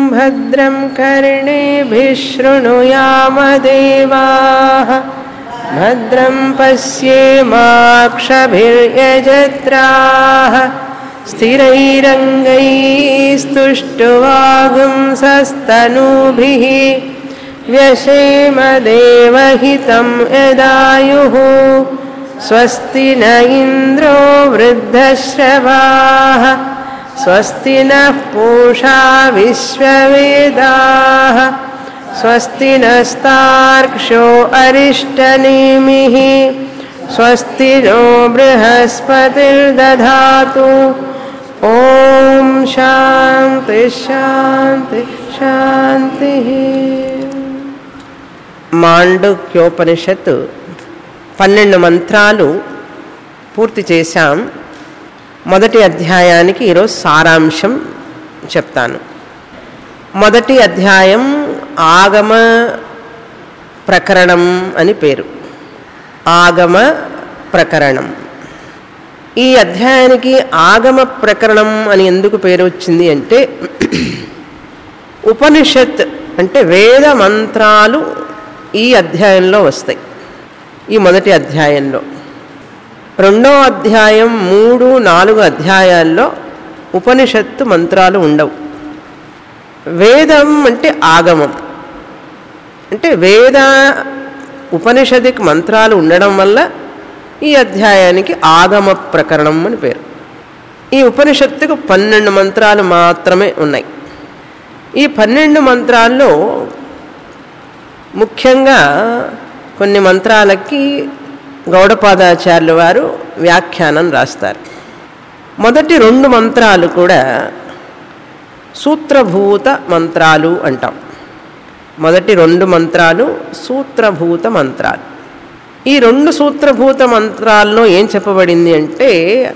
भद्रं कर्णेभिः शृणुयामदेवाः भद्रं पश्येमाक्षभिर्यजत्राः स्थिरैरङ्गैस्तुष्टुवागुंसस्तनूभिः व्यशेमदेवहितं यदायुः स्वस्ति न इन्द्रो वृद्धश्रवाः स्वस्ति नः पूषा विश्ववेदाः स्वस्ति नस्तार्क्ष्यो अरिष्टनेमिः स्वस्ति नो बृहस्पतिर्दधातु ॐ शान्ति शान्ति शान्तिः మాండుక్యోపనిషత్తు పన్నెండు మంత్రాలు పూర్తి చేశాం మొదటి అధ్యాయానికి ఈరోజు సారాంశం చెప్తాను మొదటి అధ్యాయం ఆగమ ప్రకరణం అని పేరు ఆగమ ప్రకరణం ఈ అధ్యాయానికి ఆగమ ప్రకరణం అని ఎందుకు పేరు వచ్చింది అంటే ఉపనిషత్ అంటే వేద మంత్రాలు ఈ అధ్యాయంలో వస్తాయి ఈ మొదటి అధ్యాయంలో రెండో అధ్యాయం మూడు నాలుగు అధ్యాయాల్లో ఉపనిషత్తు మంత్రాలు ఉండవు వేదం అంటే ఆగమం అంటే వేద ఉపనిషదిక్ మంత్రాలు ఉండడం వల్ల ఈ అధ్యాయానికి ఆగమ ప్రకరణం అని పేరు ఈ ఉపనిషత్తుకు పన్నెండు మంత్రాలు మాత్రమే ఉన్నాయి ఈ పన్నెండు మంత్రాల్లో ముఖ్యంగా కొన్ని మంత్రాలకి గౌడపాదాచార్యుల వారు వ్యాఖ్యానం రాస్తారు మొదటి రెండు మంత్రాలు కూడా సూత్రభూత మంత్రాలు అంటాం మొదటి రెండు మంత్రాలు సూత్రభూత మంత్రాలు ఈ రెండు సూత్రభూత మంత్రాల్లో ఏం చెప్పబడింది అంటే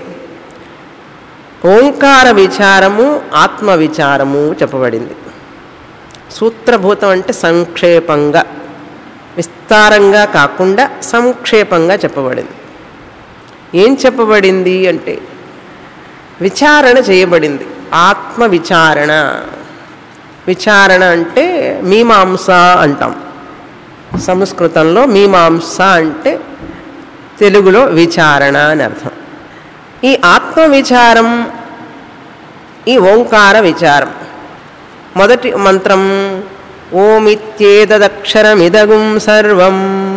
ఓంకార విచారము ఆత్మ విచారము చెప్పబడింది సూత్రభూతం అంటే సంక్షేపంగా విస్తారంగా కాకుండా సంక్షేపంగా చెప్పబడింది ఏం చెప్పబడింది అంటే విచారణ చేయబడింది ఆత్మ విచారణ విచారణ అంటే మీమాంస అంటాం సంస్కృతంలో మీమాంస అంటే తెలుగులో విచారణ అని అర్థం ఈ ఆత్మ విచారం ఈ ఓంకార విచారం మొదటి మంత్రం ఓమిత్యేతదక్షరమిదగుం సర్వం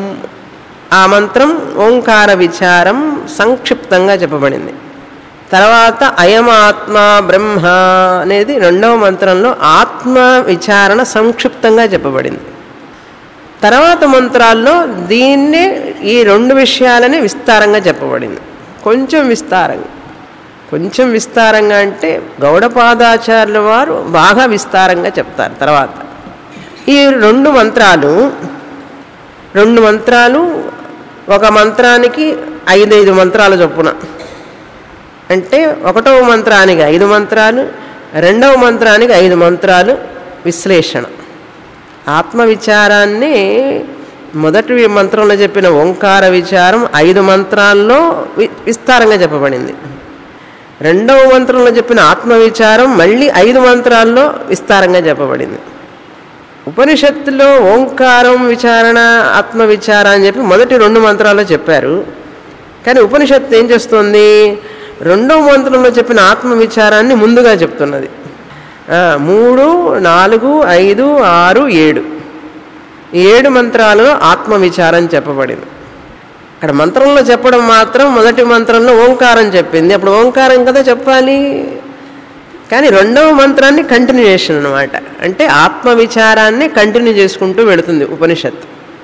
ఆ మంత్రం ఓంకార విచారం సంక్షిప్తంగా చెప్పబడింది తర్వాత అయమాత్మ బ్రహ్మ అనేది రెండవ మంత్రంలో ఆత్మ విచారణ సంక్షిప్తంగా చెప్పబడింది తర్వాత మంత్రాల్లో దీన్నే ఈ రెండు విషయాలని విస్తారంగా చెప్పబడింది కొంచెం విస్తారంగా కొంచెం విస్తారంగా అంటే గౌడపాదాచార్యుల వారు బాగా విస్తారంగా చెప్తారు తర్వాత ఈ రెండు మంత్రాలు రెండు మంత్రాలు ఒక మంత్రానికి ఐదైదు మంత్రాలు చొప్పున అంటే ఒకటవ మంత్రానికి ఐదు మంత్రాలు రెండవ మంత్రానికి ఐదు మంత్రాలు విశ్లేషణ ఆత్మవిచారాన్ని మొదటి మంత్రంలో చెప్పిన ఓంకార విచారం ఐదు మంత్రాల్లో వి విస్తారంగా చెప్పబడింది రెండవ మంత్రంలో చెప్పిన ఆత్మవిచారం మళ్ళీ ఐదు మంత్రాల్లో విస్తారంగా చెప్పబడింది ఉపనిషత్తులో ఓంకారం విచారణ ఆత్మ విచార అని చెప్పి మొదటి రెండు మంత్రాల్లో చెప్పారు కానీ ఉపనిషత్తు ఏం చేస్తుంది రెండవ మంత్రంలో చెప్పిన ఆత్మ విచారాన్ని ముందుగా చెప్తున్నది మూడు నాలుగు ఐదు ఆరు ఏడు ఏడు మంత్రాలలో ఆత్మ విచారం చెప్పబడింది అక్కడ మంత్రంలో చెప్పడం మాత్రం మొదటి మంత్రంలో ఓంకారం చెప్పింది అప్పుడు ఓంకారం కదా చెప్పాలి కానీ రెండవ మంత్రాన్ని కంటిన్యూషన్ అనమాట అంటే ఆత్మ విచారాన్ని కంటిన్యూ చేసుకుంటూ వెళుతుంది ఉపనిషత్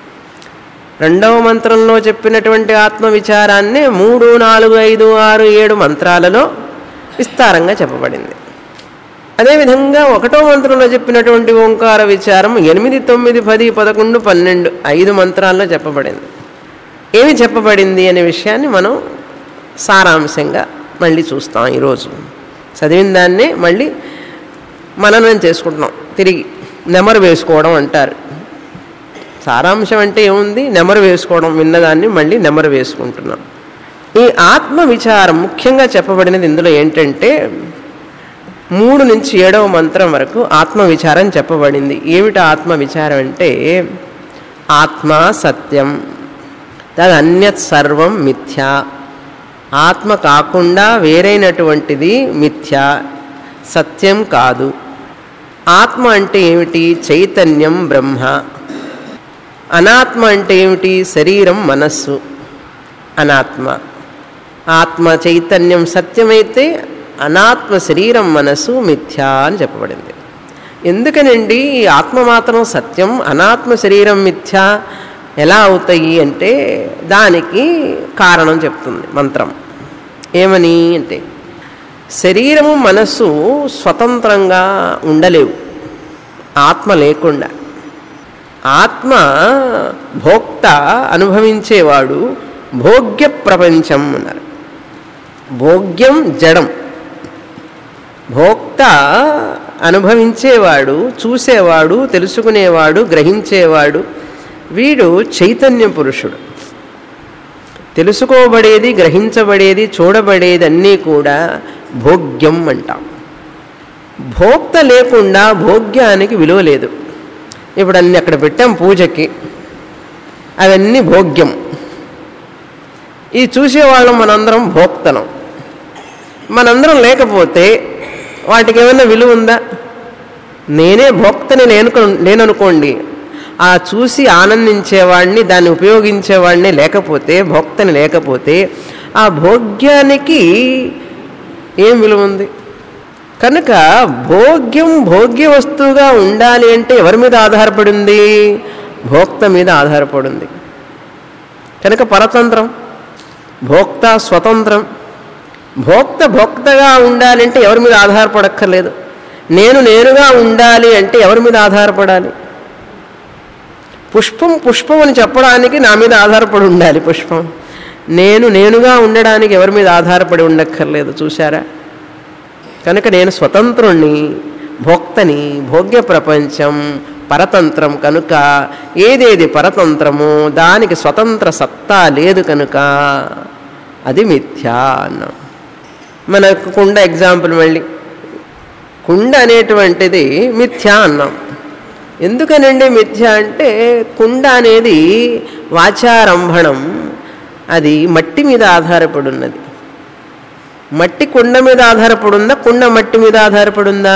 రెండవ మంత్రంలో చెప్పినటువంటి ఆత్మ విచారాన్ని మూడు నాలుగు ఐదు ఆరు ఏడు మంత్రాలలో విస్తారంగా చెప్పబడింది అదేవిధంగా ఒకటో మంత్రంలో చెప్పినటువంటి ఓంకార విచారం ఎనిమిది తొమ్మిది పది పదకొండు పన్నెండు ఐదు మంత్రాల్లో చెప్పబడింది ఏమి చెప్పబడింది అనే విషయాన్ని మనం సారాంశంగా మళ్ళీ చూస్తాం ఈరోజు చదివిన దాన్నే మళ్ళీ మననం చేసుకుంటున్నాం తిరిగి నెమరు వేసుకోవడం అంటారు సారాంశం అంటే ఏముంది నెమరు వేసుకోవడం విన్నదాన్ని మళ్ళీ నెమరు వేసుకుంటున్నాం ఈ ఆత్మ విచారం ముఖ్యంగా చెప్పబడినది ఇందులో ఏంటంటే మూడు నుంచి ఏడవ మంత్రం వరకు ఆత్మ విచారం చెప్పబడింది ఏమిటి ఆత్మ విచారం అంటే ఆత్మ సత్యం తద్ అన్యత్ సర్వం మిథ్యా ఆత్మ కాకుండా వేరైనటువంటిది మిథ్య సత్యం కాదు ఆత్మ అంటే ఏమిటి చైతన్యం బ్రహ్మ అనాత్మ అంటే ఏమిటి శరీరం మనస్సు అనాత్మ ఆత్మ చైతన్యం సత్యమైతే అనాత్మ శరీరం మనస్సు మిథ్యా అని చెప్పబడింది ఎందుకనండి ఈ ఆత్మ మాత్రం సత్యం అనాత్మ శరీరం మిథ్య ఎలా అవుతాయి అంటే దానికి కారణం చెప్తుంది మంత్రం ఏమని అంటే శరీరము మనస్సు స్వతంత్రంగా ఉండలేవు ఆత్మ లేకుండా ఆత్మ భోక్త అనుభవించేవాడు భోగ్య ప్రపంచం అన్నారు భోగ్యం జడం భోక్త అనుభవించేవాడు చూసేవాడు తెలుసుకునేవాడు గ్రహించేవాడు వీడు చైతన్య పురుషుడు తెలుసుకోబడేది గ్రహించబడేది చూడబడేది అన్నీ కూడా భోగ్యం అంటాం భోక్త లేకుండా భోగ్యానికి విలువ లేదు ఇప్పుడు అన్ని అక్కడ పెట్టాం పూజకి అవన్నీ భోగ్యం ఇది చూసేవాళ్ళం మనందరం భోక్తనం మనందరం లేకపోతే వాటికి ఏమైనా విలువ ఉందా నేనే భోక్తని నేను నేననుకోండి ఆ చూసి ఆనందించేవాడిని దాన్ని ఉపయోగించేవాడిని లేకపోతే భోక్తని లేకపోతే ఆ భోగ్యానికి ఏం విలువ ఉంది కనుక భోగ్యం భోగ్య వస్తువుగా ఉండాలి అంటే ఎవరి మీద ఆధారపడి ఉంది భోక్త మీద ఆధారపడి ఉంది కనుక పరతంత్రం భోక్త స్వతంత్రం భోక్త భోక్తగా ఉండాలంటే ఎవరి మీద ఆధారపడక్కర్లేదు నేను నేనుగా ఉండాలి అంటే ఎవరి మీద ఆధారపడాలి పుష్పం పుష్పం అని చెప్పడానికి నా మీద ఆధారపడి ఉండాలి పుష్పం నేను నేనుగా ఉండడానికి ఎవరి మీద ఆధారపడి ఉండక్కర్లేదు చూసారా కనుక నేను స్వతంత్రుణ్ణి భోక్తని భోగ్య ప్రపంచం పరతంత్రం కనుక ఏదేది పరతంత్రమో దానికి స్వతంత్ర సత్తా లేదు కనుక అది మిథ్యా అన్నాం మనకు కుండ ఎగ్జాంపుల్ మళ్ళీ కుండ అనేటువంటిది మిథ్యా అన్నాం ఎందుకనండి మిథ్య అంటే కుండ అనేది వాచారంభణం అది మట్టి మీద ఆధారపడి ఉన్నది మట్టి కుండ మీద ఆధారపడి ఉందా కుండ మట్టి మీద ఆధారపడి ఉందా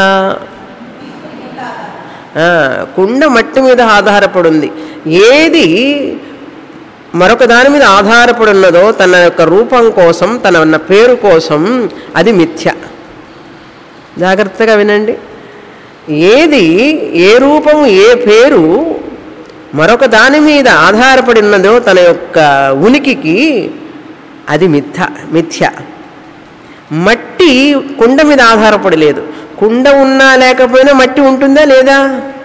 కుండ మట్టి మీద ఆధారపడి ఉంది ఏది మరొక దాని మీద ఆధారపడి ఉన్నదో తన యొక్క రూపం కోసం తన ఉన్న పేరు కోసం అది మిథ్య జాగ్రత్తగా వినండి ఏది ఏ రూపం ఏ పేరు మరొక దాని మీద ఆధారపడి ఉన్నదో తన యొక్క ఉనికికి అది మిథ్య మిథ్య మట్టి కుండ మీద ఆధారపడి లేదు కుండ ఉన్నా లేకపోయినా మట్టి ఉంటుందా లేదా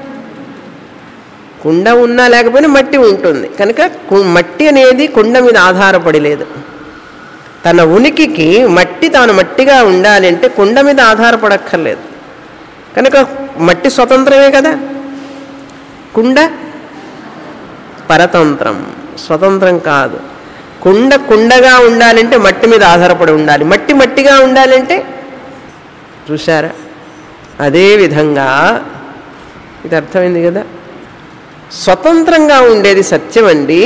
కుండ ఉన్నా లేకపోయినా మట్టి ఉంటుంది కనుక మట్టి అనేది కుండ మీద ఆధారపడి లేదు తన ఉనికికి మట్టి తాను మట్టిగా ఉండాలి అంటే కుండ మీద ఆధారపడక్కర్లేదు కనుక మట్టి స్వతంత్రమే కదా కుండ పరతంత్రం స్వతంత్రం కాదు కుండ కుండగా ఉండాలంటే మట్టి మీద ఆధారపడి ఉండాలి మట్టి మట్టిగా ఉండాలంటే చూసారా అదేవిధంగా ఇది అర్థమైంది కదా స్వతంత్రంగా ఉండేది సత్యం అండి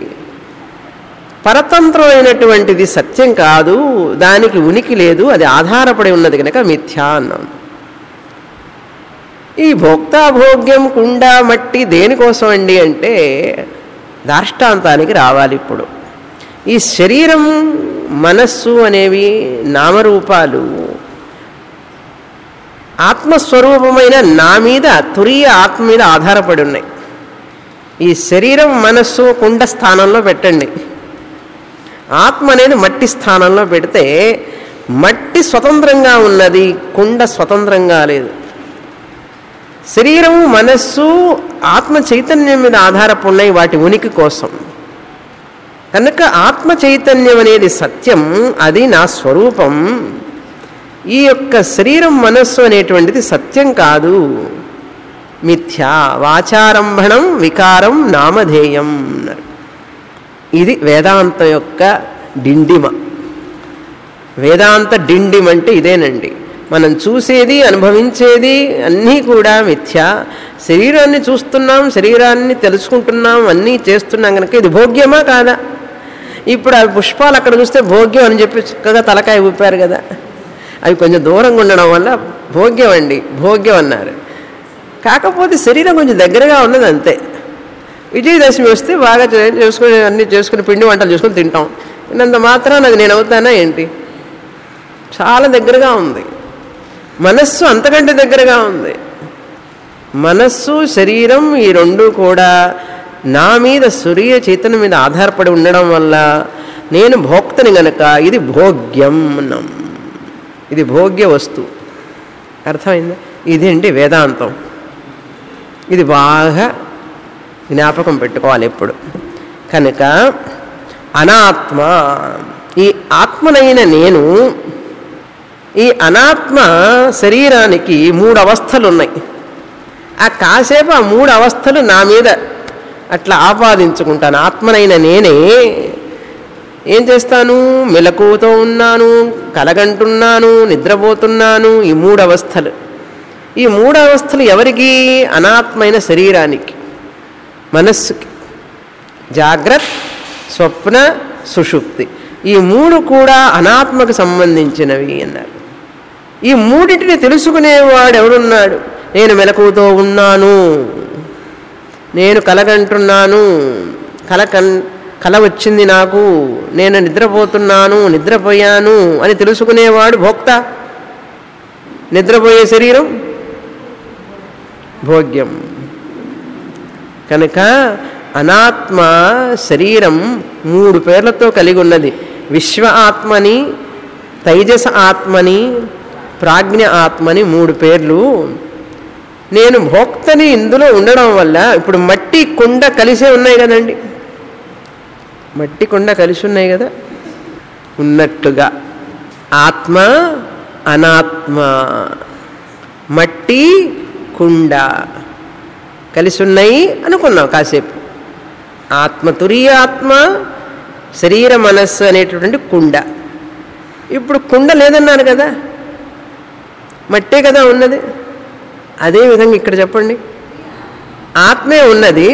పరతంత్రమైనటువంటిది సత్యం కాదు దానికి ఉనికి లేదు అది ఆధారపడి ఉన్నది కనుక మిథ్యా అన్నాం ఈ భోక్తాభోగ్యం కుండ మట్టి దేనికోసం అండి అంటే దాష్టాంతానికి రావాలి ఇప్పుడు ఈ శరీరం మనస్సు అనేవి నామరూపాలు ఆత్మస్వరూపమైన నా మీద తురియ ఆత్మ మీద ఆధారపడి ఉన్నాయి ఈ శరీరం మనస్సు కుండ స్థానంలో పెట్టండి ఆత్మ అనేది మట్టి స్థానంలో పెడితే మట్టి స్వతంత్రంగా ఉన్నది కుండ స్వతంత్రంగా లేదు శరీరం మనస్సు ఆత్మ చైతన్యం మీద ఆధారపడినాయి వాటి ఉనికి కోసం కనుక ఆత్మ చైతన్యం అనేది సత్యం అది నా స్వరూపం ఈ యొక్క శరీరం మనస్సు అనేటువంటిది సత్యం కాదు మిథ్యా వాచారంభణం వికారం నామధేయం అన్నారు ఇది వేదాంత యొక్క డిండిమ వేదాంత డిండిమ అంటే ఇదేనండి మనం చూసేది అనుభవించేది అన్నీ కూడా మిథ్య శరీరాన్ని చూస్తున్నాం శరీరాన్ని తెలుసుకుంటున్నాం అన్నీ చేస్తున్నాం కనుక ఇది భోగ్యమా కాదా ఇప్పుడు ఆ పుష్పాలు అక్కడ చూస్తే భోగ్యం అని చెప్పి చక్కగా తలకాయ ఊపారు కదా అవి కొంచెం దూరంగా ఉండడం వల్ల భోగ్యం అండి భోగ్యం అన్నారు కాకపోతే శరీరం కొంచెం దగ్గరగా ఉన్నది అంతే విజయదశమి వస్తే బాగా చే- చేసుకుని అన్నీ చేసుకుని పిండి వంటలు చేసుకుని తింటాం తిన్నంత మాత్రం అది నేను అవుతానా ఏంటి చాలా దగ్గరగా ఉంది మనస్సు అంతకంటే దగ్గరగా ఉంది మనస్సు శరీరం ఈ రెండు కూడా నా మీద సూర్య చైతన్యం మీద ఆధారపడి ఉండడం వల్ల నేను భోక్తని గనక ఇది భోగ్యం అన్నాం ఇది భోగ్య వస్తువు అర్థమైందా ఇదేంటి వేదాంతం ఇది బాగా జ్ఞాపకం పెట్టుకోవాలి ఎప్పుడు కనుక అనాత్మ ఈ ఆత్మనైన నేను ఈ అనాత్మ శరీరానికి మూడు అవస్థలు ఉన్నాయి ఆ కాసేపు ఆ మూడు అవస్థలు నా మీద అట్లా ఆపాదించుకుంటాను ఆత్మనైన నేనే ఏం చేస్తాను మెలకువతో ఉన్నాను కలగంటున్నాను నిద్రపోతున్నాను ఈ మూడు అవస్థలు ఈ మూడు అవస్థలు ఎవరికి అనాత్మైన శరీరానికి మనస్సుకి జాగ్రత్త స్వప్న సుషుప్తి ఈ మూడు కూడా అనాత్మకు సంబంధించినవి అన్నారు ఈ మూడింటిని తెలుసుకునేవాడు ఎవడున్నాడు నేను మెలకువతో ఉన్నాను నేను కలగంటున్నాను కల కన్ కల వచ్చింది నాకు నేను నిద్రపోతున్నాను నిద్రపోయాను అని తెలుసుకునేవాడు భోక్త నిద్రపోయే శరీరం భోగ్యం కనుక అనాత్మ శరీరం మూడు పేర్లతో కలిగి ఉన్నది విశ్వ ఆత్మని తైజస ఆత్మని ప్రాజ్ఞ ఆత్మని మూడు పేర్లు నేను భోక్తని ఇందులో ఉండడం వల్ల ఇప్పుడు మట్టి కుండ కలిసే ఉన్నాయి కదండి మట్టి కుండ కలిసి ఉన్నాయి కదా ఉన్నట్టుగా ఆత్మ అనాత్మ మట్టి కుండ కలిసి ఉన్నాయి అనుకున్నాం కాసేపు ఆత్మ తురియ ఆత్మ శరీర మనస్సు అనేటటువంటి కుండ ఇప్పుడు కుండ లేదన్నారు కదా మట్టే కదా ఉన్నది అదేవిధంగా ఇక్కడ చెప్పండి ఆత్మే ఉన్నది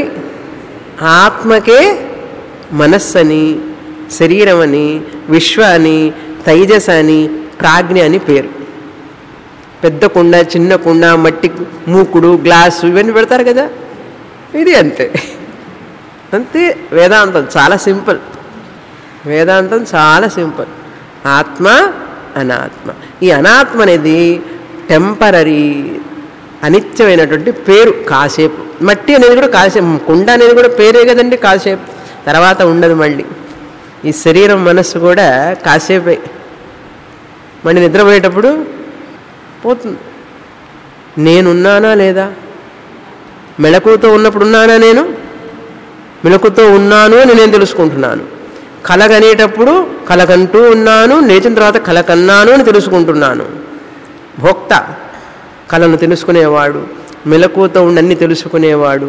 ఆత్మకే మనస్సని శరీరం అని విశ్వ అని తైజస అని ప్రాజ్ఞ అని పేరు పెద్ద కుండ చిన్న కుండ మట్టి మూకుడు గ్లాసు ఇవన్నీ పెడతారు కదా ఇది అంతే అంతే వేదాంతం చాలా సింపుల్ వేదాంతం చాలా సింపుల్ ఆత్మ అనాత్మ ఈ అనాత్మ అనేది టెంపరీ అనిత్యమైనటువంటి పేరు కాసేపు మట్టి అనేది కూడా కాసేపు కుండ అనేది కూడా పేరే కదండి కాసేపు తర్వాత ఉండదు మళ్ళీ ఈ శరీరం మనస్సు కూడా కాసేపే మళ్ళీ నిద్రపోయేటప్పుడు పోతుంది నేనున్నానా లేదా మెళకుతో ఉన్నప్పుడు ఉన్నానా నేను మెలకుతో ఉన్నాను అని నేను తెలుసుకుంటున్నాను కలగనేటప్పుడు కలకంటూ ఉన్నాను లేచిన తర్వాత కలకన్నాను అని తెలుసుకుంటున్నాను భోక్త కళను తెలుసుకునేవాడు మెలకువతో ఉండన్ని తెలుసుకునేవాడు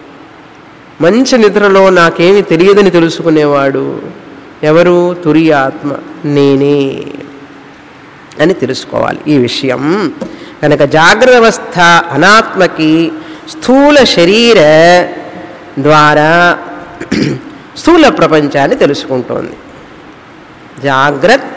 మంచి నిద్రలో నాకేమి తెలియదని తెలుసుకునేవాడు ఎవరు తురియ ఆత్మ నేనే అని తెలుసుకోవాలి ఈ విషయం కనుక జాగ్రత్త అవస్థ అనాత్మకి స్థూల శరీర ద్వారా స్థూల ప్రపంచాన్ని తెలుసుకుంటోంది జాగ్రత్త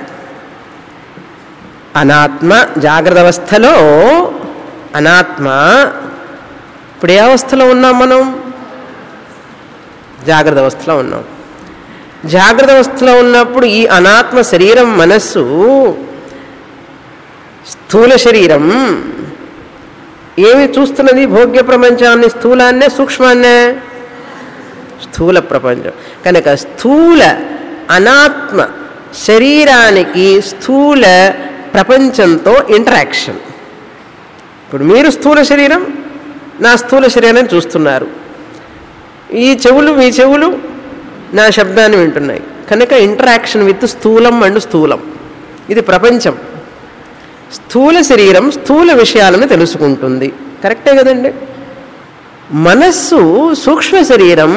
అనాత్మ జాగ్రత్త అవస్థలో అనాత్మ ఇప్పుడు ఏ అవస్థలో ఉన్నాం మనం జాగ్రత్త అవస్థలో ఉన్నాం జాగ్రత్త అవస్థలో ఉన్నప్పుడు ఈ అనాత్మ శరీరం మనస్సు స్థూల శరీరం ఏమి చూస్తున్నది భోగ్య ప్రపంచాన్ని స్థూలాన్నే సూక్ష్మాన్నే స్థూల ప్రపంచం కనుక స్థూల అనాత్మ శరీరానికి స్థూల ప్రపంచంతో ఇంటరాక్షన్ ఇప్పుడు మీరు స్థూల శరీరం నా స్థూల శరీరాన్ని చూస్తున్నారు ఈ చెవులు మీ చెవులు నా శబ్దాన్ని వింటున్నాయి కనుక ఇంటరాక్షన్ విత్ స్థూలం అండ్ స్థూలం ఇది ప్రపంచం స్థూల శరీరం స్థూల విషయాలను తెలుసుకుంటుంది కరెక్టే కదండి మనస్సు సూక్ష్మ శరీరం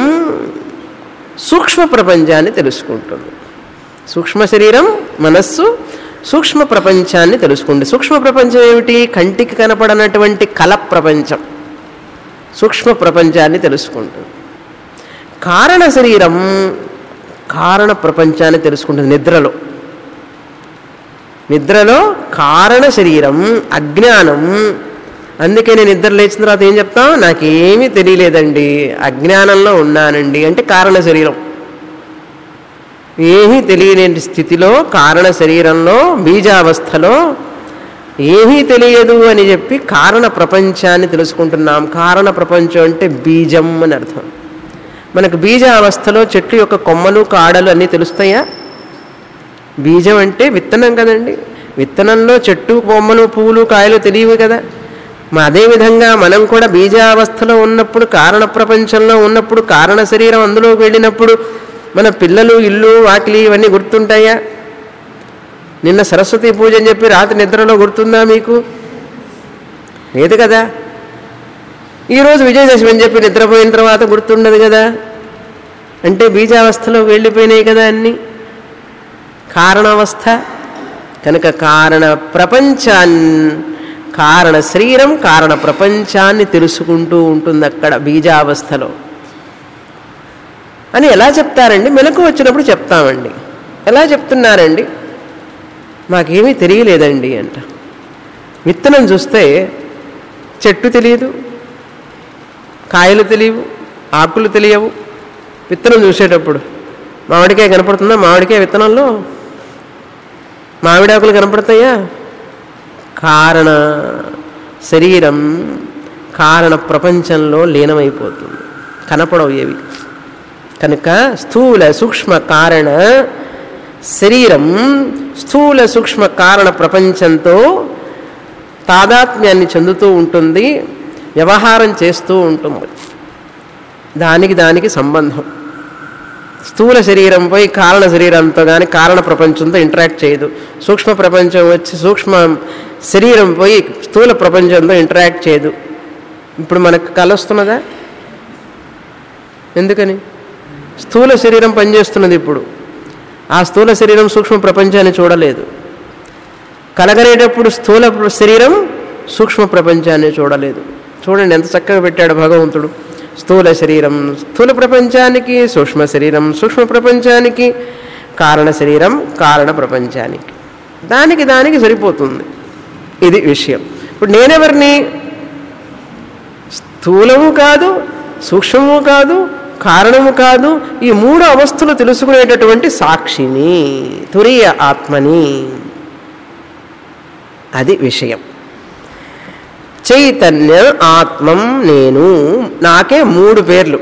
సూక్ష్మ ప్రపంచాన్ని తెలుసుకుంటుంది సూక్ష్మ శరీరం మనస్సు సూక్ష్మ ప్రపంచాన్ని తెలుసుకుంది సూక్ష్మ ప్రపంచం ఏమిటి కంటికి కనపడనటువంటి కల ప్రపంచం సూక్ష్మ ప్రపంచాన్ని తెలుసుకుంటుంది కారణ శరీరం కారణ ప్రపంచాన్ని తెలుసుకుంటుంది నిద్రలో నిద్రలో కారణ శరీరం అజ్ఞానం అందుకే నేను నిద్ర లేచిన తర్వాత ఏం చెప్తాం నాకేమీ తెలియలేదండి అజ్ఞానంలో ఉన్నానండి అంటే కారణ శరీరం ఏమీ తెలియలేని స్థితిలో కారణ శరీరంలో బీజావస్థలో ఏమీ తెలియదు అని చెప్పి కారణ ప్రపంచాన్ని తెలుసుకుంటున్నాం కారణ ప్రపంచం అంటే బీజం అని అర్థం మనకు బీజ అవస్థలో చెట్టు యొక్క కొమ్మలు కాడలు అన్నీ తెలుస్తాయా బీజం అంటే విత్తనం కదండి విత్తనంలో చెట్టు కొమ్మలు పువ్వులు కాయలు తెలియవు కదా మా అదేవిధంగా మనం కూడా బీజావస్థలో ఉన్నప్పుడు కారణ ప్రపంచంలో ఉన్నప్పుడు కారణ శరీరం అందులోకి వెళ్ళినప్పుడు మన పిల్లలు ఇల్లు వాకిలి ఇవన్నీ గుర్తుంటాయా నిన్న సరస్వతి పూజ అని చెప్పి రాత్రి నిద్రలో గుర్తుందా మీకు లేదు కదా ఈరోజు విజయదశమి అని చెప్పి నిద్రపోయిన తర్వాత గుర్తుండదు కదా అంటే బీజావస్థలో వెళ్ళిపోయినాయి కదా అన్నీ కారణావస్థ కనుక కారణ ప్రపంచాన్ కారణ శరీరం కారణ ప్రపంచాన్ని తెలుసుకుంటూ ఉంటుంది అక్కడ బీజావస్థలో అని ఎలా చెప్తారండి మెలకు వచ్చినప్పుడు చెప్తామండి ఎలా చెప్తున్నారండి మాకేమీ తెలియలేదండి అంట విత్తనం చూస్తే చెట్టు తెలియదు కాయలు తెలియవు ఆకులు తెలియవు విత్తనం చూసేటప్పుడు మామిడికాయ కనపడుతుందా మామిడికాయ విత్తనంలో మామిడాకులు కనపడతాయా కారణ శరీరం కారణ ప్రపంచంలో లీనమైపోతుంది కనపడవు ఏవి కనుక స్థూల సూక్ష్మ కారణ శరీరం స్థూల సూక్ష్మ కారణ ప్రపంచంతో తాదాత్మ్యాన్ని చెందుతూ ఉంటుంది వ్యవహారం చేస్తూ ఉంటుంది దానికి దానికి సంబంధం స్థూల శరీరం పోయి కారణ శరీరంతో కానీ కారణ ప్రపంచంతో ఇంటరాక్ట్ చేయదు సూక్ష్మ ప్రపంచం వచ్చి సూక్ష్మ శరీరం పోయి స్థూల ప్రపంచంతో ఇంటరాక్ట్ చేయదు ఇప్పుడు మనకు కల వస్తున్నదా ఎందుకని స్థూల శరీరం పనిచేస్తున్నది ఇప్పుడు ఆ స్థూల శరీరం సూక్ష్మ ప్రపంచాన్ని చూడలేదు కలగనేటప్పుడు స్థూల శరీరం సూక్ష్మ ప్రపంచాన్ని చూడలేదు చూడండి ఎంత చక్కగా పెట్టాడు భగవంతుడు స్థూల శరీరం స్థూల ప్రపంచానికి సూక్ష్మ శరీరం సూక్ష్మ ప్రపంచానికి కారణ శరీరం కారణ ప్రపంచానికి దానికి దానికి సరిపోతుంది ఇది విషయం ఇప్పుడు నేనెవరిని స్థూలము కాదు సూక్ష్మము కాదు కారణము కాదు ఈ మూడు అవస్థలు తెలుసుకునేటటువంటి సాక్షిని తురియ ఆత్మని అది విషయం చైతన్య ఆత్మం నేను నాకే మూడు పేర్లు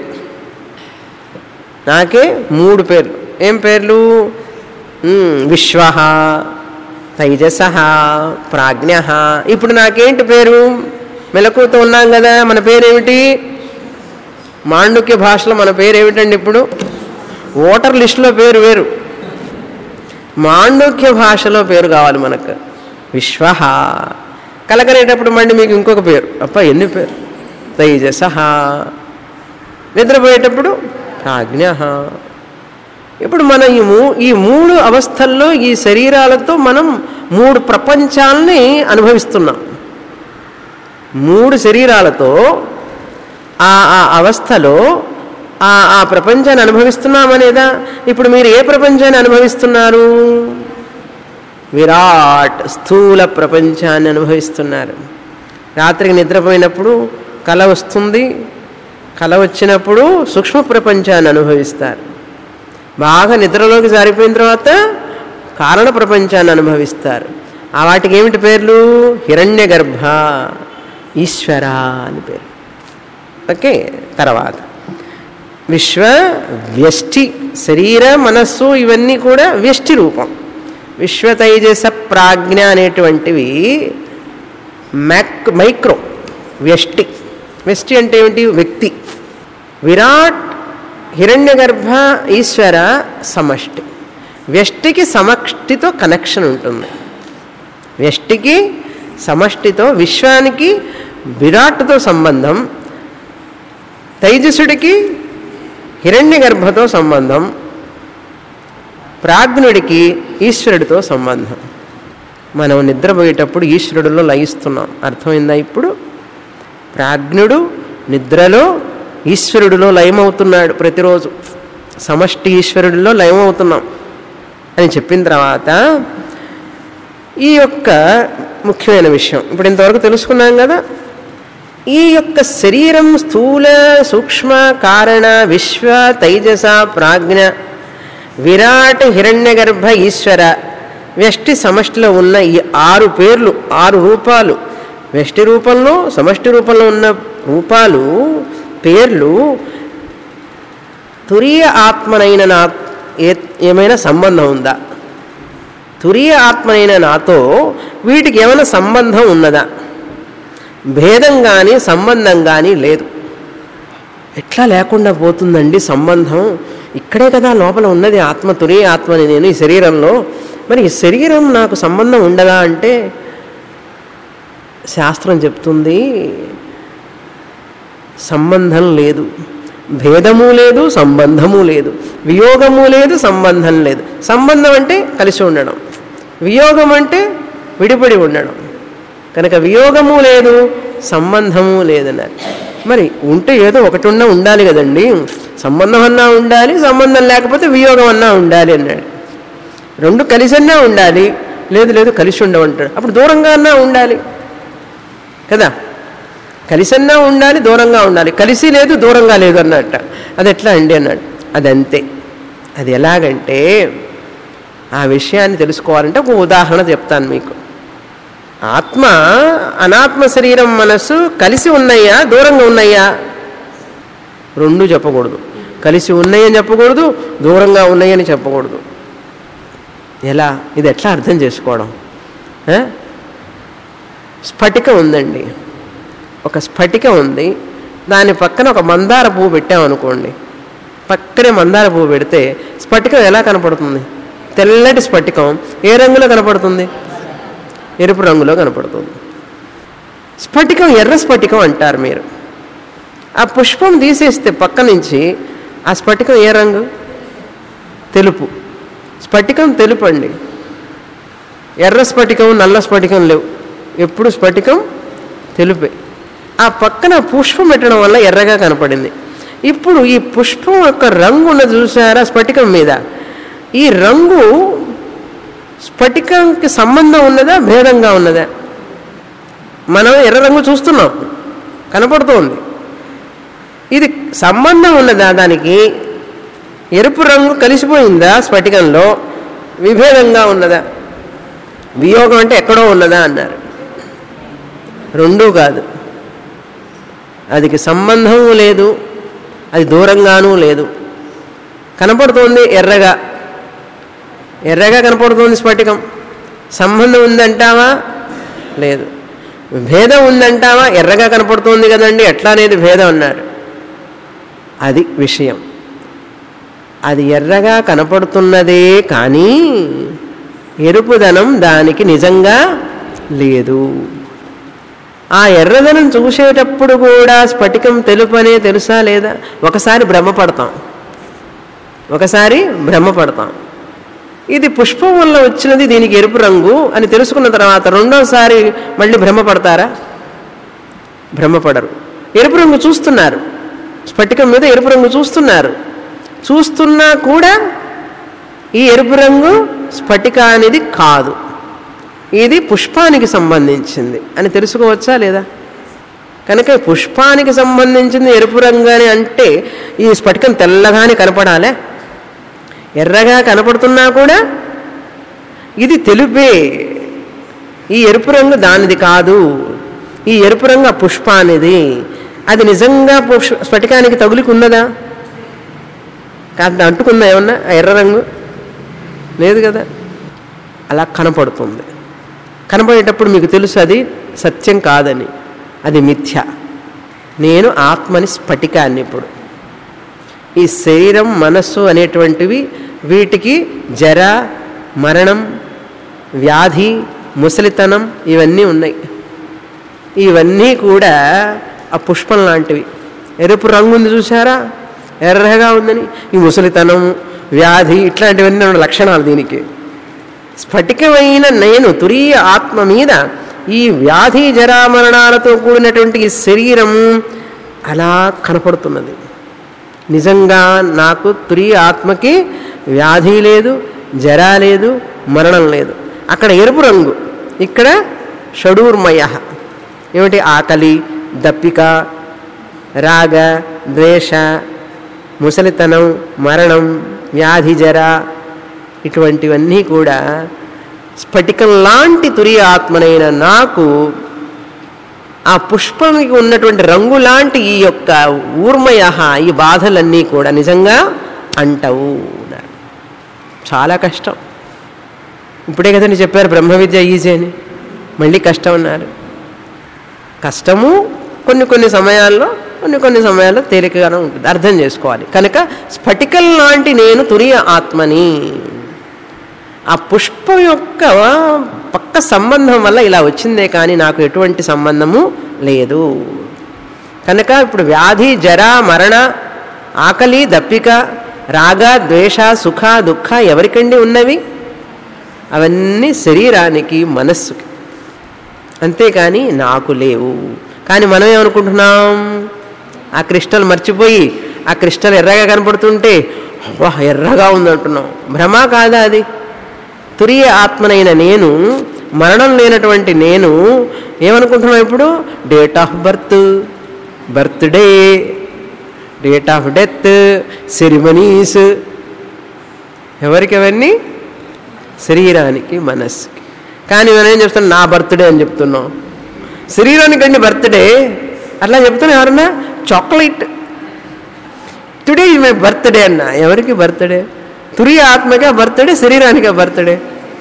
నాకే మూడు పేర్లు ఏం పేర్లు విశ్వ తైజస ప్రాజ్ఞ ఇప్పుడు నాకేంటి పేరు మెలకుతో ఉన్నాం కదా మన పేరేమిటి మాండుక్య భాషలో మన పేరు ఏమిటండి ఇప్పుడు ఓటర్ లిస్టులో పేరు వేరు మాండుక్య భాషలో పేరు కావాలి మనకు విశ్వ కలకనేటప్పుడు మళ్ళీ మీకు ఇంకొక పేరు అప్ప ఎన్ని పేరు తైజస నిద్రపోయేటప్పుడు ప్రాజ్ఞ ఇప్పుడు మనం ఈ మూ ఈ మూడు అవస్థల్లో ఈ శరీరాలతో మనం మూడు ప్రపంచాలని అనుభవిస్తున్నాం మూడు శరీరాలతో ఆ ఆ అవస్థలో ఆ ఆ ప్రపంచాన్ని అనుభవిస్తున్నామనేదా ఇప్పుడు మీరు ఏ ప్రపంచాన్ని అనుభవిస్తున్నారు విరాట్ స్థూల ప్రపంచాన్ని అనుభవిస్తున్నారు రాత్రికి నిద్రపోయినప్పుడు కల వస్తుంది కల వచ్చినప్పుడు సూక్ష్మ ప్రపంచాన్ని అనుభవిస్తారు బాగా నిద్రలోకి జారిపోయిన తర్వాత కారణ ప్రపంచాన్ని అనుభవిస్తారు ఆ వాటికి ఏమిటి పేర్లు హిరణ్య గర్భ ఈశ్వర అని పేరు ఓకే తర్వాత విశ్వ వ్యష్టి శరీర మనస్సు ఇవన్నీ కూడా వ్యష్టి రూపం విశ్వతైజస ప్రాజ్ఞ అనేటువంటివి మ్యాక్ మైక్రో వ్యష్టి వ్యష్టి అంటే ఏమిటి వ్యక్తి విరాట్ హిరణ్యగర్భ ఈశ్వర సమష్టి వ్యష్టికి సమష్టితో కనెక్షన్ ఉంటుంది వ్యష్టికి సమష్టితో విశ్వానికి విరాట్తో సంబంధం తైజసుడికి హిరణ్య గర్భతో సంబంధం ప్రాజ్ఞుడికి ఈశ్వరుడితో సంబంధం మనం నిద్రపోయేటప్పుడు ఈశ్వరుడిలో లయిస్తున్నాం అర్థమైందా ఇప్పుడు ప్రాజ్ఞుడు నిద్రలో ఈశ్వరుడిలో లయమవుతున్నాడు ప్రతిరోజు సమష్టి ఈశ్వరుడిలో లయమవుతున్నాం అని చెప్పిన తర్వాత ఈ యొక్క ముఖ్యమైన విషయం ఇప్పుడు ఇంతవరకు తెలుసుకున్నాం కదా ఈ యొక్క శరీరం స్థూల సూక్ష్మ కారణ విశ్వ తైజస ప్రాజ్ఞ విరాట్ హిరణ్యగర్భ ఈశ్వర వ్యష్టి సమష్టిలో ఉన్న ఈ ఆరు పేర్లు ఆరు రూపాలు వ్యష్టి రూపంలో సమష్టి రూపంలో ఉన్న రూపాలు పేర్లు తురియ ఆత్మనైన నా ఏ ఏమైనా సంబంధం ఉందా తురియ ఆత్మనైన నాతో వీటికి ఏమైనా సంబంధం ఉన్నదా భేదం కానీ సంబంధం కానీ లేదు ఎట్లా లేకుండా పోతుందండి సంబంధం ఇక్కడే కదా లోపల ఉన్నది ఆత్మ తురియ ఆత్మని నేను ఈ శరీరంలో మరి ఈ శరీరం నాకు సంబంధం ఉండదా అంటే శాస్త్రం చెప్తుంది సంబంధం లేదు భేదము లేదు సంబంధము లేదు వియోగము లేదు సంబంధం లేదు సంబంధం అంటే కలిసి ఉండడం వియోగం అంటే విడిపడి ఉండడం కనుక వియోగము లేదు సంబంధము లేదన్నారు మరి ఉంటే ఏదో ఒకటి ఉన్నా ఉండాలి కదండి సంబంధం అన్నా ఉండాలి సంబంధం లేకపోతే వియోగం అన్నా ఉండాలి అన్నాడు రెండు కలిసన్నా ఉండాలి లేదు లేదు కలిసి ఉండమంటాడు అప్పుడు దూరంగా అన్నా ఉండాలి కదా కలిసన్నా ఉండాలి దూరంగా ఉండాలి కలిసి లేదు దూరంగా లేదు అన్నట్ట అది ఎట్లా అండి అన్నాడు అదంతే అది ఎలాగంటే ఆ విషయాన్ని తెలుసుకోవాలంటే ఒక ఉదాహరణ చెప్తాను మీకు ఆత్మ అనాత్మ శరీరం మనస్సు కలిసి ఉన్నాయా దూరంగా ఉన్నాయా రెండు చెప్పకూడదు కలిసి ఉన్నాయని చెప్పకూడదు దూరంగా ఉన్నాయని చెప్పకూడదు ఎలా ఇది ఎట్లా అర్థం చేసుకోవడం ఆ? స్ఫటిక ఉందండి ఒక స్ఫటిక ఉంది దాని పక్కన ఒక మందార పువ్వు పెట్టామనుకోండి పక్కనే మందార పువ్వు పెడితే స్ఫటికం ఎలా కనపడుతుంది తెల్లటి స్ఫటికం ఏ రంగులో కనపడుతుంది ఎరుపు రంగులో కనపడుతుంది స్ఫటికం ఎర్ర స్ఫటికం అంటారు మీరు ఆ పుష్పం తీసేస్తే పక్క నుంచి ఆ స్ఫటికం ఏ రంగు తెలుపు స్ఫటికం తెలుపు అండి ఎర్ర స్ఫటికం నల్ల స్ఫటికం లేవు ఎప్పుడు స్ఫటికం తెలుపే ఆ పక్కన పుష్పం పెట్టడం వల్ల ఎర్రగా కనపడింది ఇప్పుడు ఈ పుష్పం యొక్క రంగు ఉన్నది చూసారా స్ఫటికం మీద ఈ రంగు స్ఫటికంకి సంబంధం ఉన్నదా భేదంగా ఉన్నదా మనం ఎర్ర రంగు చూస్తున్నాం కనపడుతోంది ఇది సంబంధం ఉన్నదా దానికి ఎరుపు రంగు కలిసిపోయిందా స్ఫటికంలో విభేదంగా ఉన్నదా వియోగం అంటే ఎక్కడో ఉన్నదా అన్నారు రెండూ కాదు అదికి సంబంధం లేదు అది దూరంగానూ లేదు కనపడుతోంది ఎర్రగా ఎర్రగా కనపడుతోంది స్ఫటికం సంబంధం ఉందంటావా లేదు భేదం ఉందంటావా ఎర్రగా కనపడుతోంది కదండి ఎట్లా అనేది భేదం అన్నారు అది విషయం అది ఎర్రగా కనపడుతున్నదే కానీ ఎరుపుదనం దానికి నిజంగా లేదు ఆ ఎర్రదనం చూసేటప్పుడు కూడా స్ఫటికం తెలుపనే తెలుసా లేదా ఒకసారి భ్రమపడతాం ఒకసారి భ్రమపడతాం ఇది పుష్పం వల్ల వచ్చినది దీనికి ఎరుపు రంగు అని తెలుసుకున్న తర్వాత రెండోసారి మళ్ళీ భ్రమపడతారా భ్రమపడరు ఎరుపు రంగు చూస్తున్నారు స్ఫటికం మీద ఎరుపు రంగు చూస్తున్నారు చూస్తున్నా కూడా ఈ ఎరుపు రంగు స్ఫటిక అనేది కాదు ఇది పుష్పానికి సంబంధించింది అని తెలుసుకోవచ్చా లేదా కనుక ఈ పుష్పానికి సంబంధించింది ఎరుపు రంగు అని అంటే ఈ స్ఫటికం తెల్లగానే కనపడాలే ఎర్రగా కనపడుతున్నా కూడా ఇది తెలుపే ఈ ఎరుపు రంగు దానిది కాదు ఈ ఎరుపు రంగు ఆ పుష్పానిది అది నిజంగా పుష్ స్ఫటికానికి తగులికి ఉన్నదా కాదు అంటుకుందా ఏమన్నా ఆ ఎర్ర రంగు లేదు కదా అలా కనపడుతుంది కనపడేటప్పుడు మీకు తెలుసు అది సత్యం కాదని అది మిథ్య నేను ఆత్మని స్ఫటికాన్ని ఇప్పుడు ఈ శరీరం మనస్సు అనేటువంటివి వీటికి జర మరణం వ్యాధి ముసలితనం ఇవన్నీ ఉన్నాయి ఇవన్నీ కూడా ఆ పుష్పం లాంటివి ఎరుపు రంగు ఉంది చూసారా ఎర్రగా ఉందని ఈ ముసలితనం వ్యాధి ఇట్లాంటివన్నీ ఉన్న లక్షణాలు దీనికి స్ఫటికమైన నేను తురీయ ఆత్మ మీద ఈ వ్యాధి జరామరణాలతో కూడినటువంటి ఈ శరీరం అలా కనపడుతున్నది నిజంగా నాకు తురియ ఆత్మకి వ్యాధి లేదు జర లేదు మరణం లేదు అక్కడ ఎరుపు రంగు ఇక్కడ షడూర్మయ ఏమిటి ఆకలి దప్పిక రాగ ద్వేష ముసలితనం మరణం వ్యాధి జర ఇటువంటివన్నీ కూడా స్ఫటికం లాంటి తురియ ఆత్మనైన నాకు ఆ పుష్పానికి ఉన్నటువంటి రంగు లాంటి ఈ యొక్క ఊర్మయ ఈ బాధలన్నీ కూడా నిజంగా అంటవు అన్నారు చాలా కష్టం ఇప్పుడే కదండి చెప్పారు బ్రహ్మ విద్య ఈజీ అని మళ్ళీ కష్టం అన్నారు కష్టము కొన్ని కొన్ని సమయాల్లో కొన్ని కొన్ని సమయాల్లో తేలికగానే ఉంటుంది అర్థం చేసుకోవాలి కనుక స్ఫటికల్ లాంటి నేను తురియ ఆత్మని ఆ పుష్పం యొక్క పక్క సంబంధం వల్ల ఇలా వచ్చిందే కానీ నాకు ఎటువంటి సంబంధము లేదు కనుక ఇప్పుడు వ్యాధి జర మరణ ఆకలి దప్పిక రాగ ద్వేష సుఖ దుఃఖ ఎవరికండి ఉన్నవి అవన్నీ శరీరానికి మనస్సుకి అంతేకాని నాకు లేవు కానీ మనం ఏమనుకుంటున్నాం ఆ క్రిస్టల్ మర్చిపోయి ఆ క్రిస్టల్ ఎర్రగా కనపడుతుంటే వాహ్ ఎర్రగా ఉందంటున్నాం భ్రమ కాదా అది తురియ ఆత్మనైన నేను మరణం లేనటువంటి నేను ఏమనుకుంటున్నాం ఇప్పుడు date of birth birthday date of death ceremonies ఎవరికి అవన్నీ శరీరానికి మనస్సుకి కానీ మనం ఏం చెప్తున్నాం నా బర్త్డే అని చెప్తున్నాం శరీరానికి అండి బర్త్డే అట్లా చెప్తున్నా ఎవరన్నా చాక్లెట్ టుడే మై బర్త్డే అన్న ఎవరికి బర్త్డే తురి ఆత్మగా బర్త్డే శరీరానికి బర్త్డే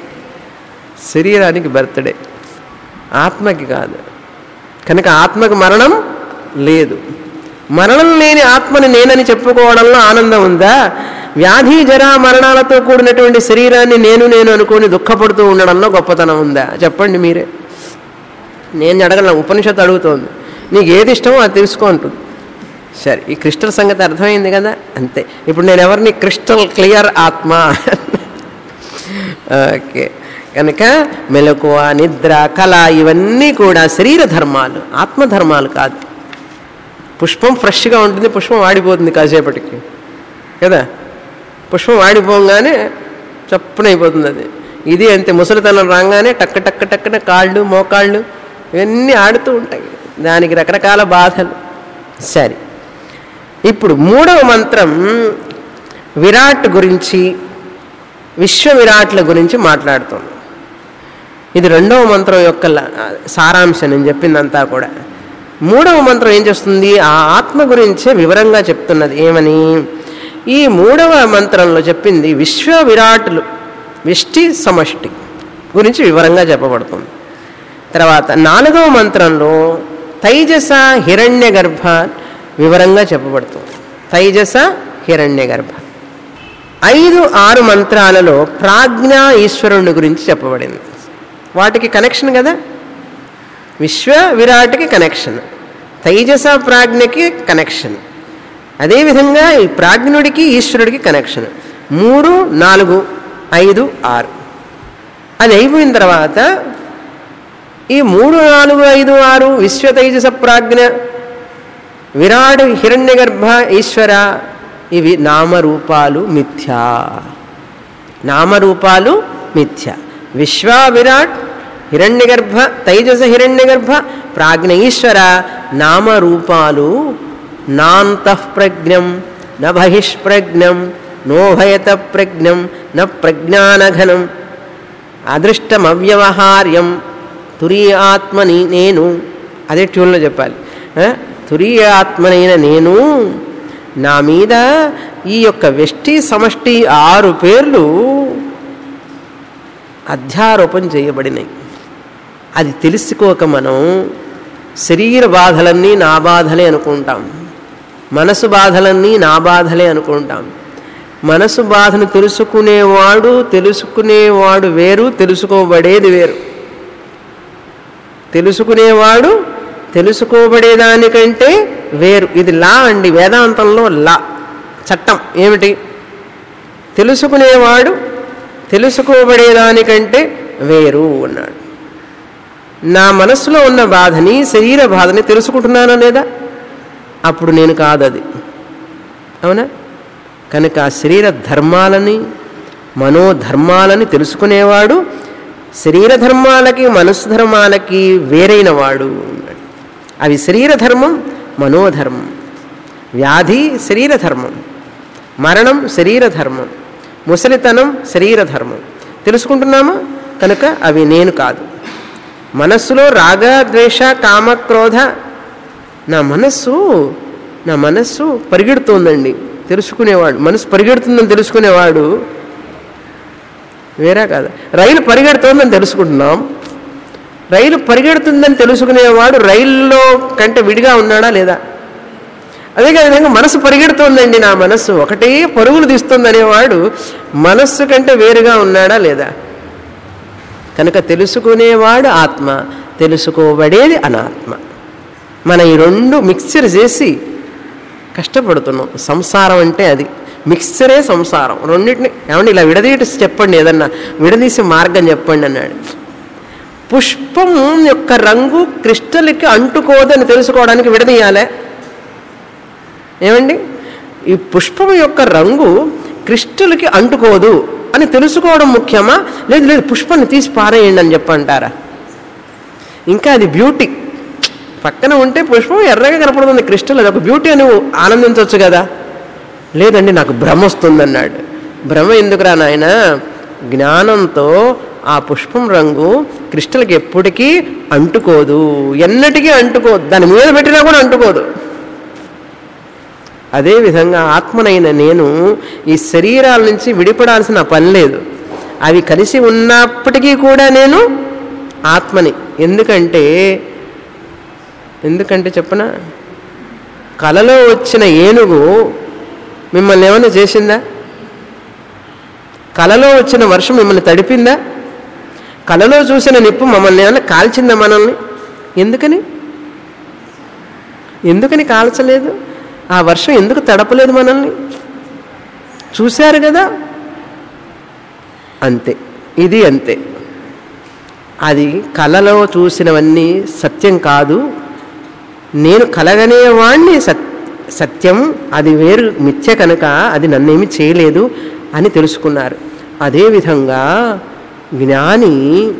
శరీరానికి బర్త్డే ఆత్మకి కాదు కనుక ఆత్మకు మరణం లేదు మరణం లేని ఆత్మని నేనని చెప్పుకోవడంలో ఆనందం ఉందా వ్యాధి జరా మరణాలతో కూడినటువంటి శరీరాన్ని నేను నేను అనుకొని దుఃఖపడుతూ ఉండడంలో గొప్పతనం ఉందా చెప్పండి మీరే నేను అడగలను ఉపనిషత్తు అడుగుతోంది నీకు ఏది ఇష్టమో అది తెలుసుకో అంటుంది సరే ఈ క్రిస్టల్ సంగతి అర్థమైంది కదా అంతే ఇప్పుడు నేను ఎవరిని క్రిస్టల్ క్లియర్ ఆత్మ ఓకే కనుక మెలకువ నిద్ర కళ ఇవన్నీ కూడా శరీర ధర్మాలు ఆత్మధర్మాలు కాదు పుష్పం ఫ్రెష్గా ఉంటుంది పుష్పం వాడిపోతుంది కాసేపటికి కదా పుష్పం వాడిపోగానే చప్పున అయిపోతుంది అది ఇది అంతే ముసలితనం రాగానే టక్క టక్క టక్కన కాళ్ళు మోకాళ్ళు ఇవన్నీ ఆడుతూ ఉంటాయి దానికి రకరకాల బాధలు సరే ఇప్పుడు మూడవ మంత్రం విరాట్ గురించి విశ్వ విరాట్ల గురించి మాట్లాడుతుంది ఇది రెండవ మంత్రం యొక్క ల- సారాంశం నేను చెప్పిందంతా కూడా మూడవ మంత్రం ఏం చేస్తుంది ఆ ఆత్మ గురించే వివరంగా చెప్తున్నది ఏమని ఈ మూడవ మంత్రంలో చెప్పింది విశ్వ విరాటులు విష్టి సమష్టి గురించి వివరంగా చెప్పబడుతుంది తర్వాత నాలుగవ మంత్రంలో తైజస హిరణ్య గర్భ వివరంగా చెప్పబడుతుంది తైజస హిరణ్య గర్భ ఐదు ఆరు మంత్రాలలో ప్రాజ్ఞ ఈశ్వరుని గురించి చెప్పబడింది వాటికి కనెక్షన్ కదా విశ్వ విరాట్కి కనెక్షన్ తైజస ప్రాజ్ఞకి కనెక్షన్ అదేవిధంగా ఈ ప్రాజ్ఞుడికి ఈశ్వరుడికి కనెక్షన్ మూడు నాలుగు ఐదు ఆరు అది అయిపోయిన తర్వాత ఈ మూడు నాలుగు ఐదు ఆరు విశ్వ తైజస ప్రాజ్ఞ విరాట్ హిరణ్యగర్భ ఈశ్వర ఇవి నామరూపాలు మిథ్యా నామరూపాలు మిథ్య విశ్వ విరాట్ హిరణ్యగర్భ తైజస హిరణ్యగర్భ ప్రాజ్ఞ ఈశ్వర నామరూపాలు నాంతఃప్రజ్ఞం న బహిష్ప్రజ్ఞం నోభయత ప్రజ్ఞం న ప్రజ్ఞానఘనం అదృష్టమవ్యవహార్యం తురీయ ఆత్మని నేను అదే ట్యూన్లో చెప్పాలి ఆ? తురీయ ఆత్మనైన నేను నా మీద ఈ యొక్క వెష్టి సమష్టి ఆరు పేర్లు అధ్యారోపణ చేయబడినాయి అది తెలుసుకోక మనం శరీర బాధలన్నీ నా బాధలే అనుకుంటాం మనసు బాధలన్నీ నా బాధలే అనుకుంటాం మనసు బాధను తెలుసుకునేవాడు తెలుసుకునేవాడు వేరు తెలుసుకోబడేది వేరు తెలుసుకునేవాడు తెలుసుకోబడేదానికంటే వేరు ఇది లా అండి వేదాంతంలో లా చట్టం ఏమిటి తెలుసుకునేవాడు తెలుసుకోబడేదానికంటే వేరు అన్నాడు నా మనస్సులో ఉన్న బాధని శరీర బాధని తెలుసుకుంటున్నానా లేదా అప్పుడు నేను కాదు అది అవునా కనుక ఆ శరీర ధర్మాలని మనోధర్మాలని తెలుసుకునేవాడు శరీర ధర్మాలకి మనస్సు ధర్మాలకి వేరైన వాడు అన్నాడు అవి శరీర ధర్మం మనోధర్మం వ్యాధి శరీర ధర్మం మరణం శరీర ధర్మం ముసలితనం శరీర ధర్మం తెలుసుకుంటున్నామా కనుక అవి నేను కాదు మనస్సులో రాగ ద్వేష కామ క్రోధ నా మనస్సు నా మనస్సు పరిగెడుతోందండి తెలుసుకునేవాడు మనసు పరిగెడుతుందని తెలుసుకునేవాడు వేరే కాదు రైలు పరిగెడుతోందని తెలుసుకుంటున్నాం రైలు పరిగెడుతుందని తెలుసుకునేవాడు రైల్లో కంటే విడిగా ఉన్నాడా లేదా అదే విధంగా మనసు పరిగెడుతోందండి నా మనస్సు ఒకటే పరుగులు తీస్తుంది అనేవాడు మనస్సు కంటే వేరుగా ఉన్నాడా లేదా కనుక తెలుసుకునేవాడు ఆత్మ తెలుసుకోబడేది అనాత్మ మన ఈ రెండు మిక్చర్ చేసి కష్టపడుతున్నాం సంసారం అంటే అది మిక్స్చరే సంసారం రెండింటిని ఏమండి ఇలా విడదీయట చెప్పండి ఏదన్నా విడదీసి మార్గం చెప్పండి అన్నాడు పుష్పం యొక్క రంగు క్రిస్టల్కి అంటుకోదని తెలుసుకోవడానికి విడదీయాలే ఏమండి ఈ పుష్పం యొక్క రంగు క్రిస్టల్కి అంటుకోదు అని తెలుసుకోవడం ముఖ్యమా లేదు లేదు పుష్పాన్ని తీసి పారేయండి అని చెప్పంటారా ఇంకా అది బ్యూటీ పక్కన ఉంటే పుష్పం ఎర్రగా కనపడుతుంది క్రిస్టల్ అది ఒక బ్యూటీ అని ఆనందించవచ్చు కదా లేదండి నాకు భ్రమ వస్తుందన్నాడు భ్రమ ఎందుకురా నాయన జ్ఞానంతో ఆ పుష్పం రంగు క్రిస్టల్కి ఎప్పటికీ అంటుకోదు ఎన్నటికీ అంటుకోదు దాని మీద పెట్టినా కూడా అంటుకోదు అదేవిధంగా ఆత్మనైన నేను ఈ శరీరాల నుంచి విడిపడాల్సిన పని లేదు అవి కలిసి ఉన్నప్పటికీ కూడా నేను ఆత్మని ఎందుకంటే ఎందుకంటే చెప్పనా కలలో వచ్చిన ఏనుగు మిమ్మల్ని ఏమైనా చేసిందా కలలో వచ్చిన వర్షం మిమ్మల్ని తడిపిందా కలలో చూసిన నిప్పు మమ్మల్ని ఏమైనా కాల్చిందా మనల్ని ఎందుకని ఎందుకని కాల్చలేదు ఆ వర్షం ఎందుకు తడపలేదు మనల్ని చూశారు కదా అంతే ఇది అంతే అది కలలో చూసినవన్నీ సత్యం కాదు నేను కలగనేవాణ్ణి సత్ సత్యం అది వేరు మిథ్య కనుక అది నన్నేమి చేయలేదు అని తెలుసుకున్నారు అదేవిధంగా జ్ఞాని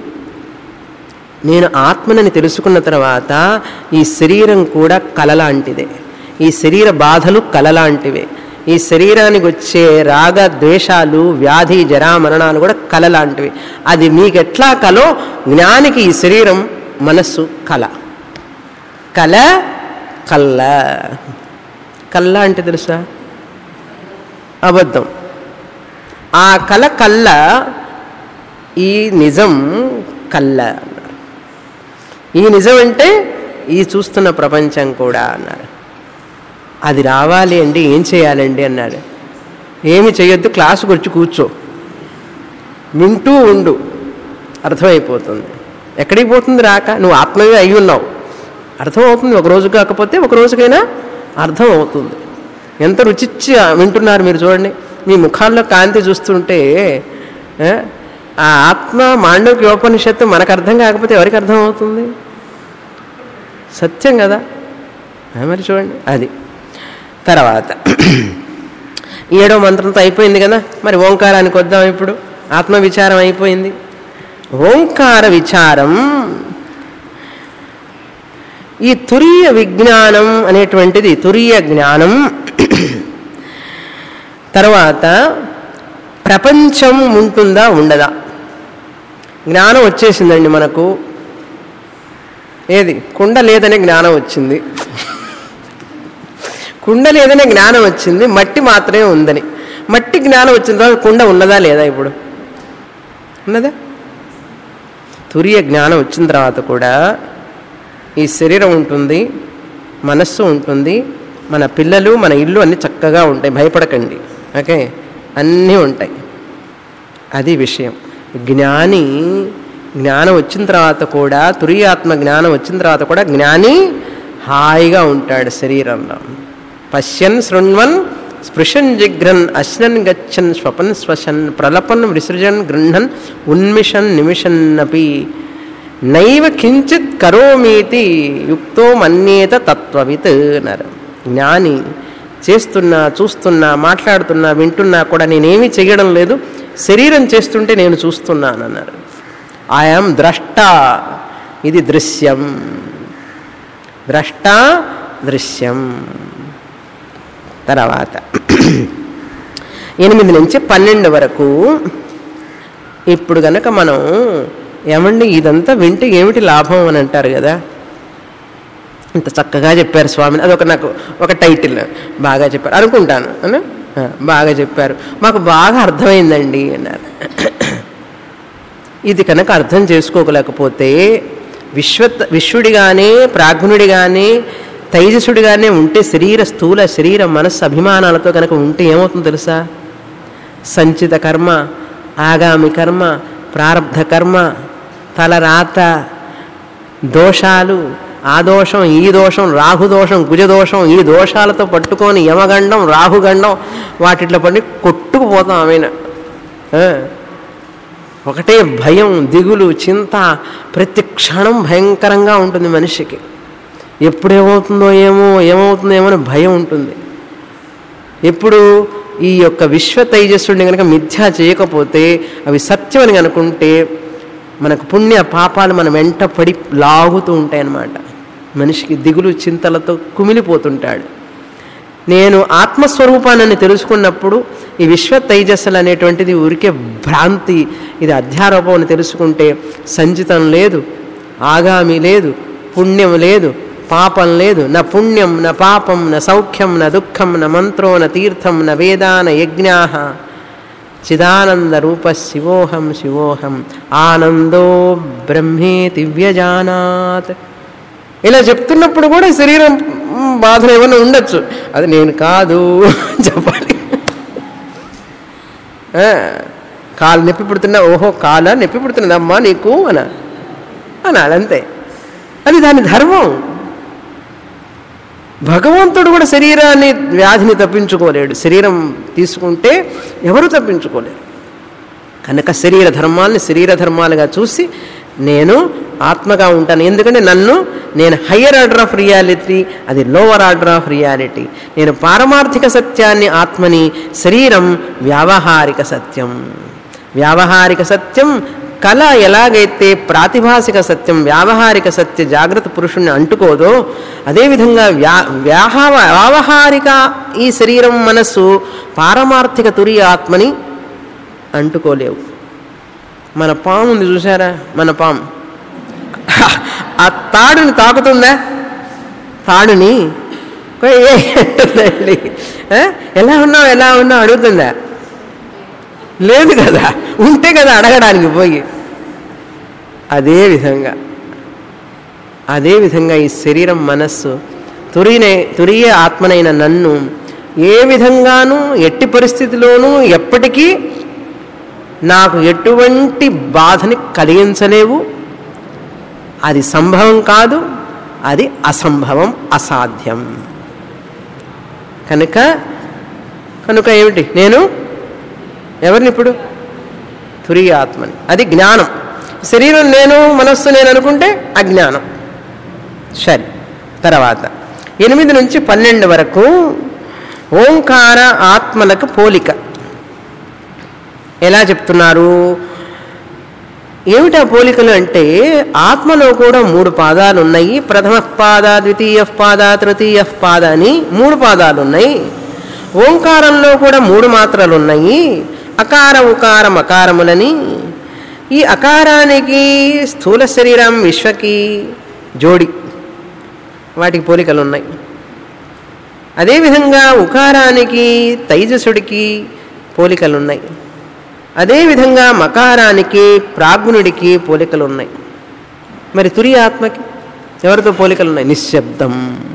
నేను ఆత్మనని తెలుసుకున్న తర్వాత ఈ శరీరం కూడా కలలాంటిదే ఈ శరీర బాధలు కలలాంటివే ఈ శరీరానికి వచ్చే రాగ ద్వేషాలు వ్యాధి జరా మరణాలు కూడా కలలాంటివి అది మీకు ఎట్లా కలో జ్ఞానికి ఈ శరీరం మనస్సు కళ కళ కళ్ళ కళ్ళ అంటే తెలుసా అబద్ధం ఆ కళ కళ్ళ ఈ నిజం కళ్ళ అన్నారు ఈ నిజం అంటే ఈ చూస్తున్న ప్రపంచం కూడా అన్నారు అది రావాలి అండి ఏం చేయాలండి అన్నాడు ఏమి చేయొద్దు క్లాసుకు వచ్చి కూర్చో వింటూ ఉండు అర్థమైపోతుంది ఎక్కడికి పోతుంది రాక నువ్వు ఆత్మవే అయి ఉన్నావు అర్థమవుతుంది ఒక రోజు కాకపోతే ఒక రోజుకైనా అర్థం అవుతుంది ఎంత రుచిచ్చి వింటున్నారు మీరు చూడండి మీ ముఖాల్లో కాంతి చూస్తుంటే ఏ, ఆ ఆత్మ మాండవిక ఉపనిషత్తు మనకు అర్థం కాకపోతే ఎవరికి అర్థం అవుతుంది సత్యం కదా ఆ, మరి చూడండి అది తర్వాత ఏడో మంత్రంతో అయిపోయింది కదా మరి ఓంకారానికి వద్దాం ఇప్పుడు ఆత్మ విచారం అయిపోయింది ఓంకార విచారం ఈ తురీయ విజ్ఞానం అనేటువంటిది తురీయ జ్ఞానం తర్వాత ప్రపంచం ఉంటుందా ఉండదా జ్ఞానం వచ్చేసిందండి మనకు ఏది కుండ లేదనే జ్ఞానం వచ్చింది కుండ లేదనే జ్ఞానం వచ్చింది మట్టి మాత్రమే ఉందని మట్టి జ్ఞానం వచ్చిన తర్వాత కుండ ఉన్నదా లేదా ఇప్పుడు ఉన్నదా తురియ జ్ఞానం వచ్చిన తర్వాత కూడా ఈ శరీరం ఉంటుంది మనస్సు ఉంటుంది మన పిల్లలు మన ఇల్లు అన్నీ చక్కగా ఉంటాయి భయపడకండి ఓకే అన్నీ ఉంటాయి అది విషయం జ్ఞాని జ్ఞానం వచ్చిన తర్వాత కూడా తురియాత్మ జ్ఞానం వచ్చిన తర్వాత కూడా జ్ఞాని హాయిగా ఉంటాడు శరీరంలో పశ్యన్ శృణ్వన్ స్పృశన్ జిఘ్రన్ అశ్నన్ గచ్చన్ స్వపన్ శ్వసన్ ప్రలపన్ విసృజన్ గృహన్ ఉన్మిషన్ నిమిషన్నపి నైవ కించిత్ కరోమీతి యుక్తో మన్యేత తత్వవిత్ అన్నారు జ్ఞాని చేస్తున్నా చూస్తున్నా మాట్లాడుతున్నా వింటున్నా కూడా నేనేమీ చేయడం లేదు శరీరం చేస్తుంటే నేను చూస్తున్నాను అన్నారు ఐఎమ్ ద్రష్ట ఇది దృశ్యం ద్రష్ట దృశ్యం తర్వాత ఎనిమిది నుంచి పన్నెండు వరకు ఇప్పుడు గనక మనం ఏమండి ఇదంతా వింటే ఏమిటి లాభం అని అంటారు కదా ఇంత చక్కగా చెప్పారు స్వామిని అదొక నాకు ఒక టైటిల్ బాగా చెప్పారు అనుకుంటాను అన్న ఆ, బాగా చెప్పారు మాకు బాగా అర్థమైందండి అన్నారు ఇది కనుక అర్థం చేసుకోకలేకపోతే విశ్వ విశ్వడిగానే ప్రాజ్ఞుడిగానే తైజసుడిగానే ఉంటే శరీర స్థూల శరీర మనస్సు అభిమానాలతో కనుక ఉంటే ఏమవుతుందో తెలుసా సంచిత కర్మ ఆగామి కర్మ ప్రారంధ కర్మ తలరాత దోషాలు ఆ దోషం ఈ దోషం రాహుదోషం కుజదోషం ఈ దోషాలతో పట్టుకొని యమగండం రాహుగండం వాటిట్లో పడి కొట్టుకుపోతాం ఆమెన ఒకటే భయం దిగులు చింత ప్రతి క్షణం భయంకరంగా ఉంటుంది మనిషికి ఎప్పుడేమవుతుందో ఏమో ఏమవుతుందో ఏమో అని భయం ఉంటుంది ఎప్పుడు ఈ యొక్క విశ్వ తైజస్సుడిని కనుక మిథ్యా చేయకపోతే అవి సత్యం అని అనుకుంటే మనకు పుణ్య పాపాలు మన వెంట పడి లాగుతూ ఉంటాయి అన్నమాట మనిషికి దిగులు చింతలతో కుమిలిపోతుంటాడు నేను ఆత్మస్వరూపాన్ని తెలుసుకున్నప్పుడు ఈ విశ్వ తైజస్సులు అనేటువంటిది ఊరికే భ్రాంతి ఇది అధ్యారోపం అని తెలుసుకుంటే సంచితం లేదు ఆగామి లేదు పుణ్యం లేదు పాపం లేదు నా పుణ్యం నా పాపం నా సౌఖ్యం నా దుఃఖం నా మంత్రో నా తీర్థం నా వేదా నా యజ్ఞా చిదానంద రూప శివోహం శివోహం ఆనందో బ్రహ్మేతి వ్యజానాత్ ఇలా చెప్తున్నప్పుడు కూడా శరీరం మ్, బాధలు ఏమైనా ఉండొచ్చు అది నేను కాదు అని చెప్పాలి ఆ, కాలు నొప్పి పుడుతున్నా ఓహో కాల నొప్పి పుడుతున్నదమ్మా నీకు అన అనాలి అంతే అది దాని ధర్మం భగవంతుడు కూడా శరీరాన్ని వ్యాధిని తప్పించుకోలేడు శరీరం తీసుకుంటే ఎవరు తప్పించుకోలేరు కనుక శరీర ధర్మాల్ని శరీర ధర్మాలుగా చూసి నేను ఆత్మగా ఉంటాను ఎందుకంటే నన్ను నేను హయ్యర్ ఆర్డర్ ఆఫ్ రియాలిటీ అది లోవర్ ఆర్డర్ ఆఫ్ రియాలిటీ నేను పారమార్థిక సత్యాన్ని ఆత్మని శరీరం వ్యావహారిక సత్యం వ్యావహారిక సత్యం కళ ఎలాగైతే ప్రాతిభాసిక సత్యం వ్యావహారిక సత్య జాగ్రత్త పురుషుణ్ణి అంటుకోదో అదేవిధంగా వ్యా వ్యాహ వ్యావహారిక ఈ శరీరం మనస్సు పారమార్థిక తురి ఆత్మని అంటుకోలేవు మన పాము ఉంది చూసారా మన పాము ఆ తాడుని తాకుతుందా తాడుని ఏ అంటుందండి ఆ? ఎలా ఉన్నావు ఎలా ఉన్నావు అడుగుతుందా లేదు కదా ఉంటే కదా అడగడానికి పోయి అదే విధంగా అదే విధంగా ఈ శరీరం మనస్సు తురినే తురియే ఆత్మనైన నన్ను ఏ విధంగానూ ఎట్టి పరిస్థితిలోనూ ఎప్పటికీ నాకు ఎటువంటి బాధని కలిగించలేవు అది సంభవం కాదు అది అసంభవం అసాధ్యం కనుక కనుక ఏమిటి నేను ఎవరిని ఇప్పుడు తురియ ఆత్మని అది జ్ఞానం శరీరం నేను మనస్సు నేను అనుకుంటే అజ్ఞానం సరే తర్వాత ఎనిమిది నుంచి పన్నెండు వరకు ఓంకార ఆత్మలకు పోలిక ఎలా చెప్తున్నారు ఏమిటా పోలికలు అంటే ఆత్మలో కూడా మూడు పాదాలు ఉన్నాయి ప్రథమ పాద ద్వితీయ పాద తృతీయ పాద అని మూడు పాదాలు ఉన్నాయి ఓంకారంలో కూడా మూడు మాత్రలు ఉన్నాయి అకార ఉకార మకారములని ఈ అకారానికి స్థూల శరీరం విశ్వకి జోడి వాటికి పోలికలు ఉన్నాయి అదేవిధంగా ఉకారానికి తైజసుడికి పోలికలు ఉన్నాయి అదేవిధంగా మకారానికి ప్రాజ్ఞుడికి పోలికలు ఉన్నాయి మరి తురి ఆత్మకి ఎవరితో పోలికలు ఉన్నాయి నిశ్శబ్దం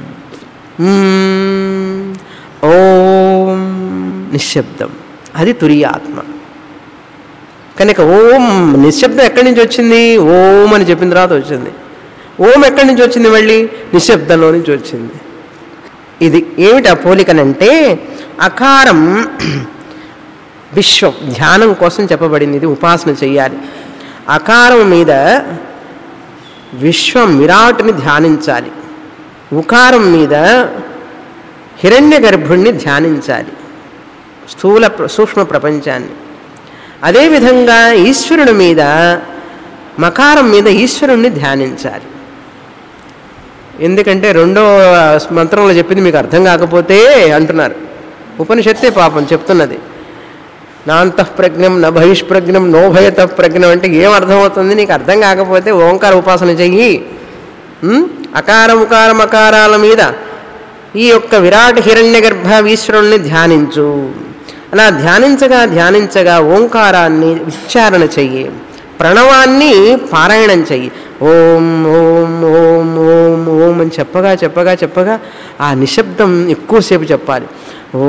మ్మ్. ఓం నిశ్శబ్దం అది తురి ఆత్మ కనుక ఓం నిశ్శబ్దం ఎక్కడి నుంచి వచ్చింది ఓం అని చెప్పిన తర్వాత వచ్చింది ఓం ఎక్కడి నుంచి వచ్చింది మళ్ళీ నిశ్శబ్దంలో నుంచి వచ్చింది ఇది ఏమిటి ఆ పోలికనంటే అకారం విశ్వం ధ్యానం కోసం చెప్పబడింది ఇది ఉపాసన చెయ్యాలి అకారం మీద విశ్వం విరాట్ని ధ్యానించాలి ఉకారం మీద హిరణ్య గర్భుణ్ణి ధ్యానించాలి స్థూల ప్ర- సూక్ష్మ ప్రపంచాన్ని అదేవిధంగా ఈశ్వరుని మీద మకారం మీద ఈశ్వరుణ్ణి ధ్యానించాలి ఎందుకంటే రెండో మంత్రంలో చెప్పింది మీకు అర్థం కాకపోతే అంటున్నారు ఉపనిషత్తే పాపం చెప్తున్నది నాంతఃప్రజ్ఞం న బహిష్ప్రజ్ఞం నోభయత ప్రజ్ఞం అంటే ఏం అర్థమవుతుంది నీకు అర్థం కాకపోతే ఓంకార ఉపాసన చెయ్యి ఉం? అకారం ఉకారం అకారాల మీద ఈ యొక్క విరాట్ హిరణ్య గర్భ ఈశ్వరుణ్ణి ధ్యానించు అలా ధ్యానించగా ధ్యానించగా ఓంకారాన్ని ఉచ్చారణ చెయ్యి ప్రణవాన్ని పారాయణం చెయ్యి ఓం ఓం ఓం ఓం ఓం అని చెప్పగా చెప్పగా చెప్పగా ఆ నిశ్శబ్దం ఎక్కువసేపు చెప్పాలి ఓ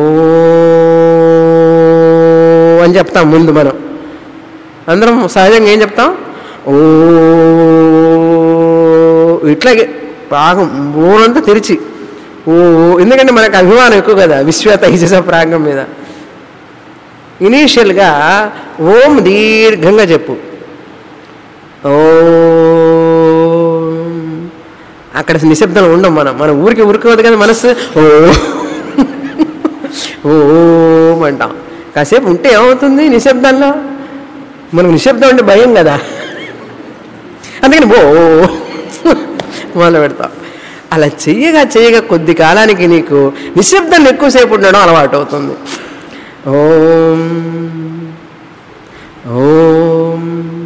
అని చెప్తాం ముందు మనం అందరం సహజంగా ఏం చెప్తాం ఓ ఇట్లాగే బాగా ఊరంతా తెరిచి ఓ ఎందుకంటే మనకు అభిమానం ఎక్కువ కదా విశ్వ తైజస ప్రాంగం మీద ఇనీషియల్గా ఓం దీర్ఘంగా చెప్పు ఓ అక్కడ నిశ్శబ్దం ఉండం మనం మన ఊరికి ఊరుకోవద్దు కదా మనసు ఓ ఓం అంటాం కాసేపు ఉంటే ఏమవుతుంది నిశ్శబ్దంలో మనకు నిశ్శబ్దం అంటే భయం కదా అందుకని ఓ మొదలు పెడతాం అలా చెయ్యగా చెయ్యగా కొద్ది కాలానికి నీకు నిశ్శబ్దం ఎక్కువసేపు ఉండడం అలవాటు అవుతుంది ఓం ఓం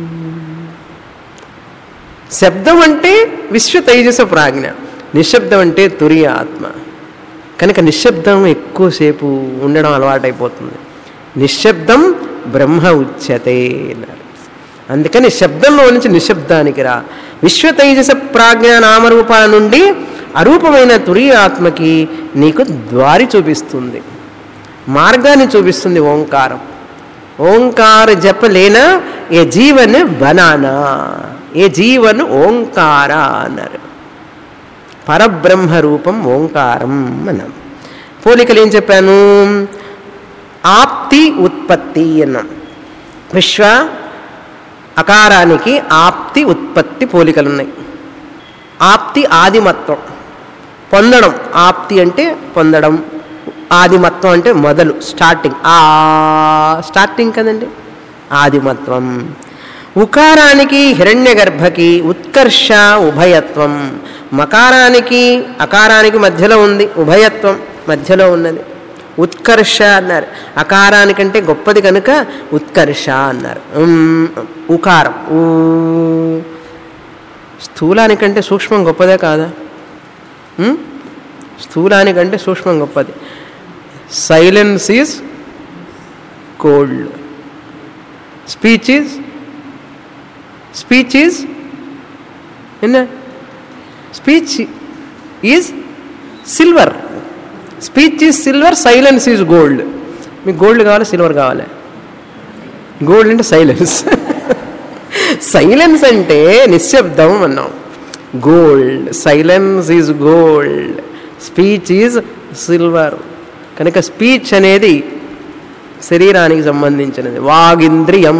శబ్దం అంటే విశ్వ తైజస ప్రాజ్ఞ నిశ్శబ్దం అంటే తురియ ఆత్మ కనుక నిశ్శబ్దం ఎక్కువసేపు ఉండడం అలవాటైపోతుంది నిశ్శబ్దం బ్రహ్మ ఉచ్యతే అన్నారు అందుకని శబ్దంలో నుంచి నిశ్శబ్దానికి రా విశ్వ తైజస ప్రాజ్ఞ నామరూపాల నుండి అరూపమైన తురియ ఆత్మకి నీకు ద్వారి చూపిస్తుంది మార్గాన్ని చూపిస్తుంది ఓంకారం ఓంకార జప లేనా ఏ జీవన్ బనానా ఏ జీవన్ ఓంకార అన్నారు పరబ్రహ్మ రూపం ఓంకారం అన్నాం పోలికలు ఏం చెప్పాను ఆప్తి ఉత్పత్తి అన్నాం విశ్వ అకారానికి ఆప్తి ఉత్పత్తి పోలికలు ఉన్నాయి ఆప్తి ఆదిమత్వం పొందడం ఆప్తి అంటే పొందడం ఆదిమత్వం అంటే మొదలు స్టార్టింగ్ ఆ స్టార్టింగ్ కదండి ఆదిమత్వం ఉకారానికి హిరణ్య గర్భకి ఉత్కర్ష ఉభయత్వం మకారానికి అకారానికి మధ్యలో ఉంది ఉభయత్వం మధ్యలో ఉన్నది ఉత్కర్ష అన్నారు అకారానికంటే గొప్పది కనుక ఉత్కర్ష అన్నారు ఉమ్, ఉకారం ఊ స్థూలానికంటే సూక్ష్మం గొప్పదే కాదా ఉమ్? స్థూలానికంటే సూక్ష్మం గొప్పది silence is cold speech is speech is என்ன speech is silver speech is silver silence is gold మీకు గోల్డ్ కావాలి సిల్వర్ కావాలి గోల్డ్ అంటే సైలెన్స్ సైలెన్స్ అంటే నిశ్శబ్దం అన్నాం gold silence is gold speech is silver కనుక స్పీచ్ అనేది శరీరానికి సంబంధించినది వాగింద్రియం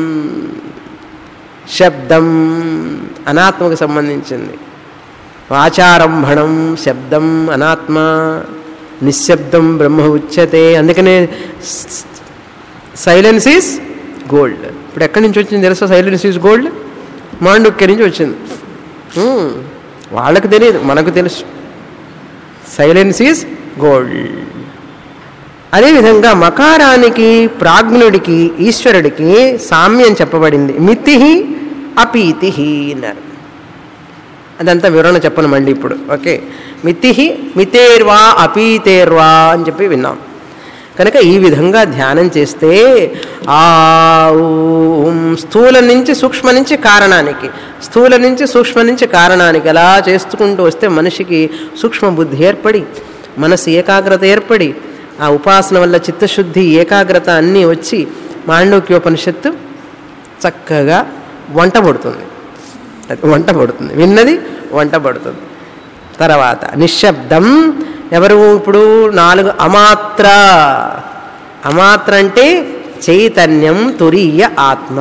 శబ్దం అనాత్మకు సంబంధించింది వాచారంభణం శబ్దం అనాత్మ నిశ్శబ్దం బ్రహ్మ ఉచ్యతే అందుకనే సైలెన్స్ ఈజ్ గోల్డ్ ఇప్పుడు ఎక్కడి నుంచి వచ్చింది తెలుసా సైలెన్స్ ఈజ్ గోల్డ్ మాండుక్య నుంచి వచ్చింది హ్మ్. వాళ్ళకి తెలియదు మనకు తెలుసు సైలెన్స్ ఈజ్ గోల్డ్ అదేవిధంగా మకారానికి ప్రాజ్ఞుడికి ఈశ్వరుడికి సామ్యం చెప్పబడింది మితి అపీతి అన్నారు అదంతా వివరణ చెప్పను మళ్ళీ ఇప్పుడు ఓకే మితి మితేర్వా అపీతేర్వా అని చెప్పి విన్నాం కనుక ఈ విధంగా ధ్యానం చేస్తే ఆ ఊం స్థూల నుంచి సూక్ష్మ నుంచి కారణానికి స్థూల నుంచి సూక్ష్మ నుంచి కారణానికి అలా చేసుకుంటూ వస్తే మనిషికి సూక్ష్మ బుద్ధి ఏర్పడి మనసు ఏకాగ్రత ఏర్పడి ఆ ఉపాసన వల్ల చిత్తశుద్ధి ఏకాగ్రత అన్నీ వచ్చి మాండూక్యోపనిషత్తు చక్కగా వంట పడుతుంది అది వంట పడుతుంది విన్నది వంట పడుతుంది తర్వాత నిశ్శబ్దం ఎవరు ఇప్పుడు నాలుగు అమాత్ర అమాత్ర అంటే చైతన్యం తురీయ ఆత్మ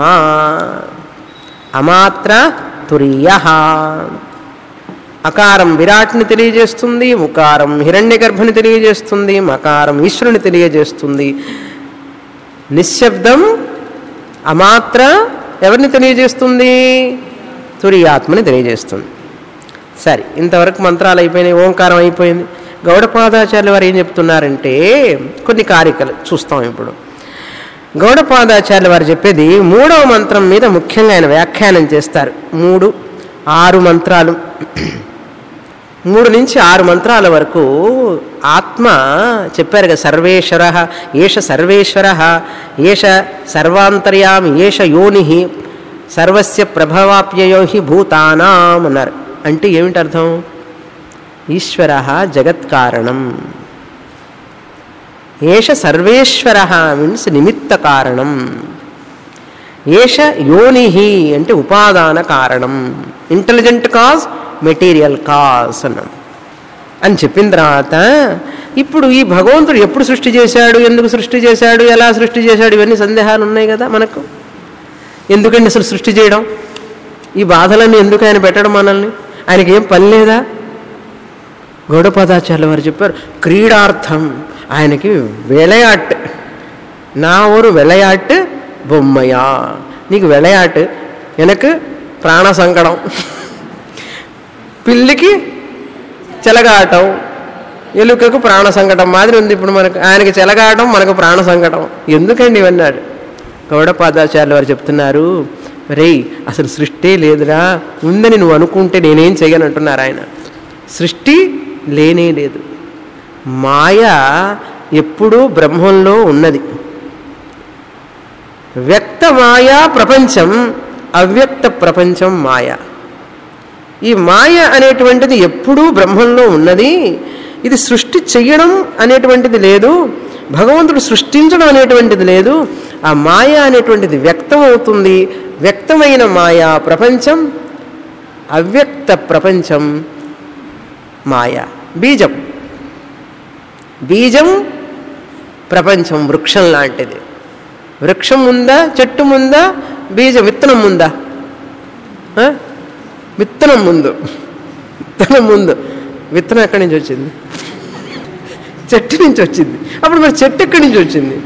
అమాత్ర తురీయ అకారం విరాట్ని తెలియజేస్తుంది ఉకారం హిరణ్య గర్భని తెలియజేస్తుంది మకారం ఈశ్వరుని తెలియజేస్తుంది నిశ్శబ్దం అమాత్ర ఎవరిని తెలియజేస్తుంది తురియాత్మని తెలియజేస్తుంది సరే ఇంతవరకు మంత్రాలు అయిపోయినాయి ఓంకారం అయిపోయింది గౌడపాదాచార్యులు వారు ఏం చెప్తున్నారంటే కొన్ని కారికలు చూస్తాం ఇప్పుడు గౌడపాదాచార్యులు వారు చెప్పేది మూడవ మంత్రం మీద ముఖ్యంగా ఆయన వ్యాఖ్యానం చేస్తారు మూడు ఆరు మంత్రాలు మూడు నుంచి ఆరు మంత్రాల వరకు ఆత్మ చెప్పారు కదా సర్వేశ్వర ఏష సర్వేశ్వర ఏష సర్వాంతర్యామి ఏష యోని సర్వస్య ప్రభవాప్యయో హి భూతానాం అన్నారు అంటే ఏమిటి అర్థం ఈశ్వర జగత్కారణం ఏష సర్వేశ్వర మీన్స్ నిమిత్త కారణం ఏష యోని అంటే ఉపాదాన కారణం ఇంటెలిజెంట్ కాజ్ మెటీరియల్ కాజ్ అన్నాం అని చెప్పిన తర్వాత ఇప్పుడు ఈ భగవంతుడు ఎప్పుడు సృష్టి చేశాడు ఎందుకు సృష్టి చేశాడు ఎలా సృష్టి చేశాడు ఇవన్నీ సందేహాలు ఉన్నాయి కదా మనకు ఎందుకండి అసలు సృష్టి చేయడం ఈ బాధలన్నీ ఎందుకు ఆయన పెట్టడం మనల్ని ఆయనకి ఏం పని లేదా గౌడపదాచార్యుల వారు చెప్పారు క్రీడార్థం ఆయనకి విளையாట్ నా ஒரு விளையாட்டு బొమ్మయా నీకు విளையாట్ எனக்கு ప్రాణ సంకడం పిల్లికి చెలగాటం ఎలుకకు ప్రాణ సంకటం మాదిరి ఉంది ఇప్పుడు మనకు ఆయనకి చెలగాటం మనకు ప్రాణ సంకటం ఎందుకండి ఇవన్నాడు గౌడపాదాచార్యులు వారు చెప్తున్నారు రేయ్ అసలు సృష్టి లేదురా ఉందని నువ్వు అనుకుంటే నేనేం చేయను అంటున్నారు ఆయన సృష్టి లేనే లేదు మాయ ఎప్పుడూ బ్రహ్మంలో ఉన్నది వ్యక్త మాయా ప్రపంచం అవ్యక్త ప్రపంచం మాయ ఈ మాయ అనేటువంటిది ఎప్పుడూ బ్రహ్మంలో ఉన్నది ఇది సృష్టి చెయ్యడం అనేటువంటిది లేదు భగవంతుడు సృష్టించడం అనేటువంటిది లేదు ఆ మాయ అనేటువంటిది వ్యక్తం అవుతుంది వ్యక్తమైన మాయా ప్రపంచం అవ్యక్త ప్రపంచం మాయ బీజం బీజం ప్రపంచం వృక్షం లాంటిది వృక్షం ఉందా చెట్టు ముందా బీజ విత్తనం ముందా ఆ? విత్తనం ముందు విత్తనం ముందు విత్తనం ఎక్కడి నుంచి వచ్చింది చెట్టు నుంచి వచ్చింది అప్పుడు మరి చెట్టు ఎక్కడి నుంచి వచ్చింది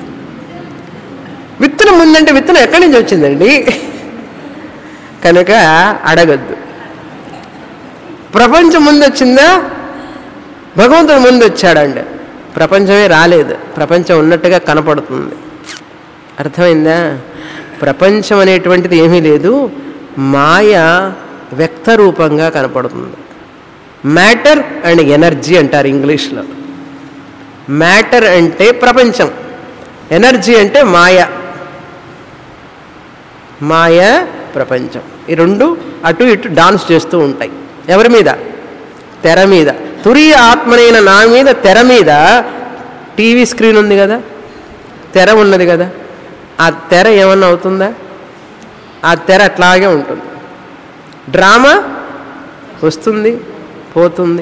విత్తనం ముందంటే విత్తనం ఎక్కడి నుంచి వచ్చిందండి కనుక అడగద్దు ప్రపంచం ముందు వచ్చిందా భగవంతుడు ముందు వచ్చాడండి ప్రపంచమే రాలేదు ప్రపంచం ఉన్నట్టుగా కనపడుతుంది అర్థమైందా ప్రపంచం అనేటువంటిది ఏమీ లేదు మాయ వ్యక్త రూపంగా కనపడుతుంది మ్యాటర్ అండ్ ఎనర్జీ అంటారు ఇంగ్లీష్లో మ్యాటర్ అంటే ప్రపంచం ఎనర్జీ అంటే మాయ మాయ ప్రపంచం ఈ రెండు అటు ఇటు డాన్స్ చేస్తూ ఉంటాయి ఎవరి మీద తెర మీద తురియ ఆత్మనైన నా మీద తెర మీద టీవీ స్క్రీన్ ఉంది కదా తెర ఉన్నది కదా ఆ తెర ఏమన్నా అవుతుందా ఆ తెర అట్లాగే ఉంటుంది డ్రామా వస్తుంది పోతుంది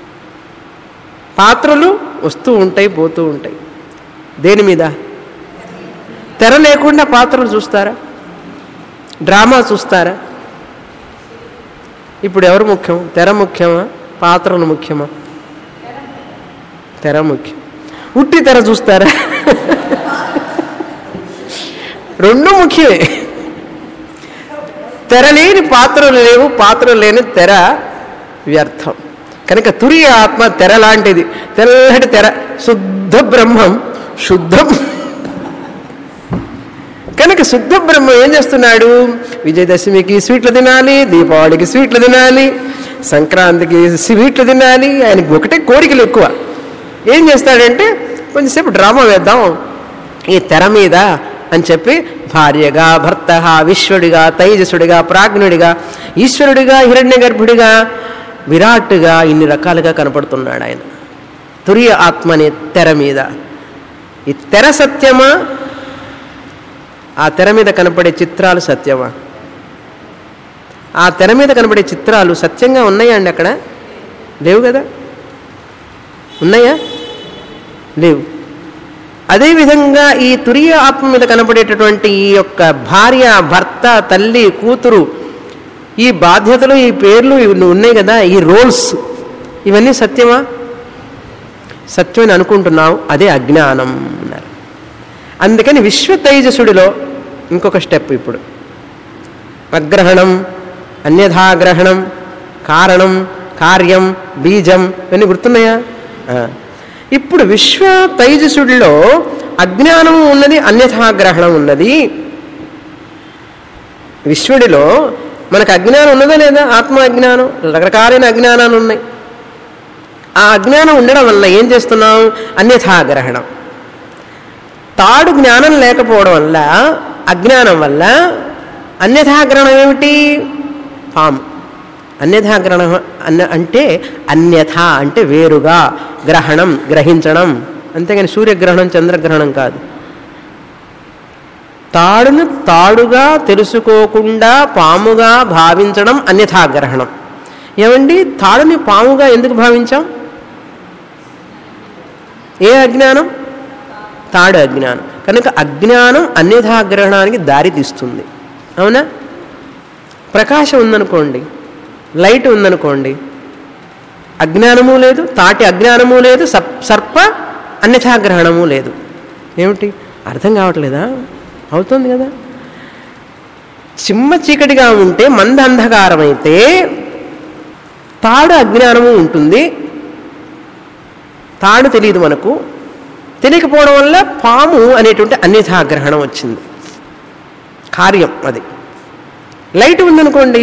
పాత్రలు వస్తూ ఉంటాయి పోతూ ఉంటాయి దేని మీద తెర లేకుండా పాత్రలు చూస్తారా డ్రామా చూస్తారా ఇప్పుడు ఎవరు ముఖ్యం తెర ముఖ్యమా పాత్రలు ముఖ్యమా తెర ముఖ్యం ఉట్టి తెర చూస్తారా రెండు ముఖ్యమే తెర లేని పాత్రలు లేవు పాత్రలు లేని తెర వ్యర్థం కనుక తురియ ఆత్మ తెర లాంటిది తెల్లటి తెర శుద్ధ బ్రహ్మం శుద్ధం కనుక శుద్ధ బ్రహ్మ ఏం చేస్తున్నాడు విజయదశమికి స్వీట్లు తినాలి దీపావళికి స్వీట్లు తినాలి సంక్రాంతికి స్వీట్లు తినాలి ఆయనకి ఒకటే కోరికలు ఎక్కువ ఏం చేస్తాడంటే కొంచెంసేపు డ్రామా వేద్దాం ఈ తెర మీద అని చెప్పి భార్యగా భర్త విశ్వడిగా తైజసుడిగా ప్రాజ్ఞుడిగా ఈశ్వరుడిగా హిరణ్య గర్భుడిగా విరాట్గా ఇన్ని రకాలుగా కనపడుతున్నాడు ఆయన తురియ ఆత్మని తెర మీద ఈ తెర సత్యమా ఆ తెర మీద కనపడే చిత్రాలు సత్యమా ఆ తెర మీద కనపడే చిత్రాలు సత్యంగా ఉన్నాయా అండి అక్కడ లేవు కదా ఉన్నాయా లేవు అదేవిధంగా ఈ తురియ ఆత్మ మీద కనపడేటటువంటి ఈ యొక్క భార్య భర్త తల్లి కూతురు ఈ బాధ్యతలు ఈ పేర్లు ఇవి ఉన్నాయి కదా ఈ రోల్స్ ఇవన్నీ సత్యమా సత్యమని అనుకుంటున్నావు అదే అజ్ఞానం అన్నారు అందుకని విశ్వ తైజసుడిలో ఇంకొక స్టెప్ ఇప్పుడు అగ్రహణం అన్యథాగ్రహణం కారణం కార్యం బీజం ఇవన్నీ గుర్తున్నాయా ఆ. ఇప్పుడు విశ్వ తైజసుడిలో అజ్ఞానం ఉన్నది అన్యథాగ్రహణం ఉన్నది విశ్వడిలో మనకు అజ్ఞానం ఉన్నదా లేదా ఆత్మ అజ్ఞానం రకరకాలైన అజ్ఞానాలు ఉన్నాయి ఆ అజ్ఞానం ఉండడం వల్ల ఏం చేస్తున్నాం అన్యథాగ్రహణం తాడు జ్ఞానం లేకపోవడం వల్ల అజ్ఞానం వల్ల అన్యథాగ్రహణం ఏమిటి పాము అన్యథాగ్రహణం అన్న అంటే అన్యథ అంటే వేరుగా గ్రహణం గ్రహించడం అంతేగాని సూర్యగ్రహణం చంద్రగ్రహణం కాదు తాడును తాడుగా తెలుసుకోకుండా పాముగా భావించడం అన్యథాగ్రహణం ఏమండి తాడుని పాముగా ఎందుకు భావించాం ఏ అజ్ఞానం తాడు అజ్ఞానం కనుక అజ్ఞానం అన్యథాగ్రహణానికి దారి తీస్తుంది అవునా ప్రకాశం ఉందనుకోండి లైట్ ఉందనుకోండి అజ్ఞానము లేదు తాటి అజ్ఞానము లేదు సప్ సర్ప అన్యథాగ్రహణము లేదు ఏమిటి అర్థం కావట్లేదా అవుతుంది కదా చిమ్మ చీకటిగా ఉంటే మంద అంధకారం అయితే తాడు అజ్ఞానము ఉంటుంది తాడు తెలియదు మనకు తెలియకపోవడం వల్ల పాము అనేటువంటి అన్యథాగ్రహణం వచ్చింది కార్యం అది లైట్ ఉందనుకోండి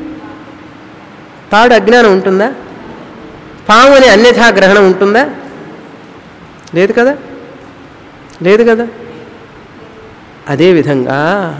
తాడు అజ్ఞానం ఉంటుందా పాము అనే అన్యథాగ్రహణం ఉంటుందా లేదు కదా లేదు కదా అదేవిధంగా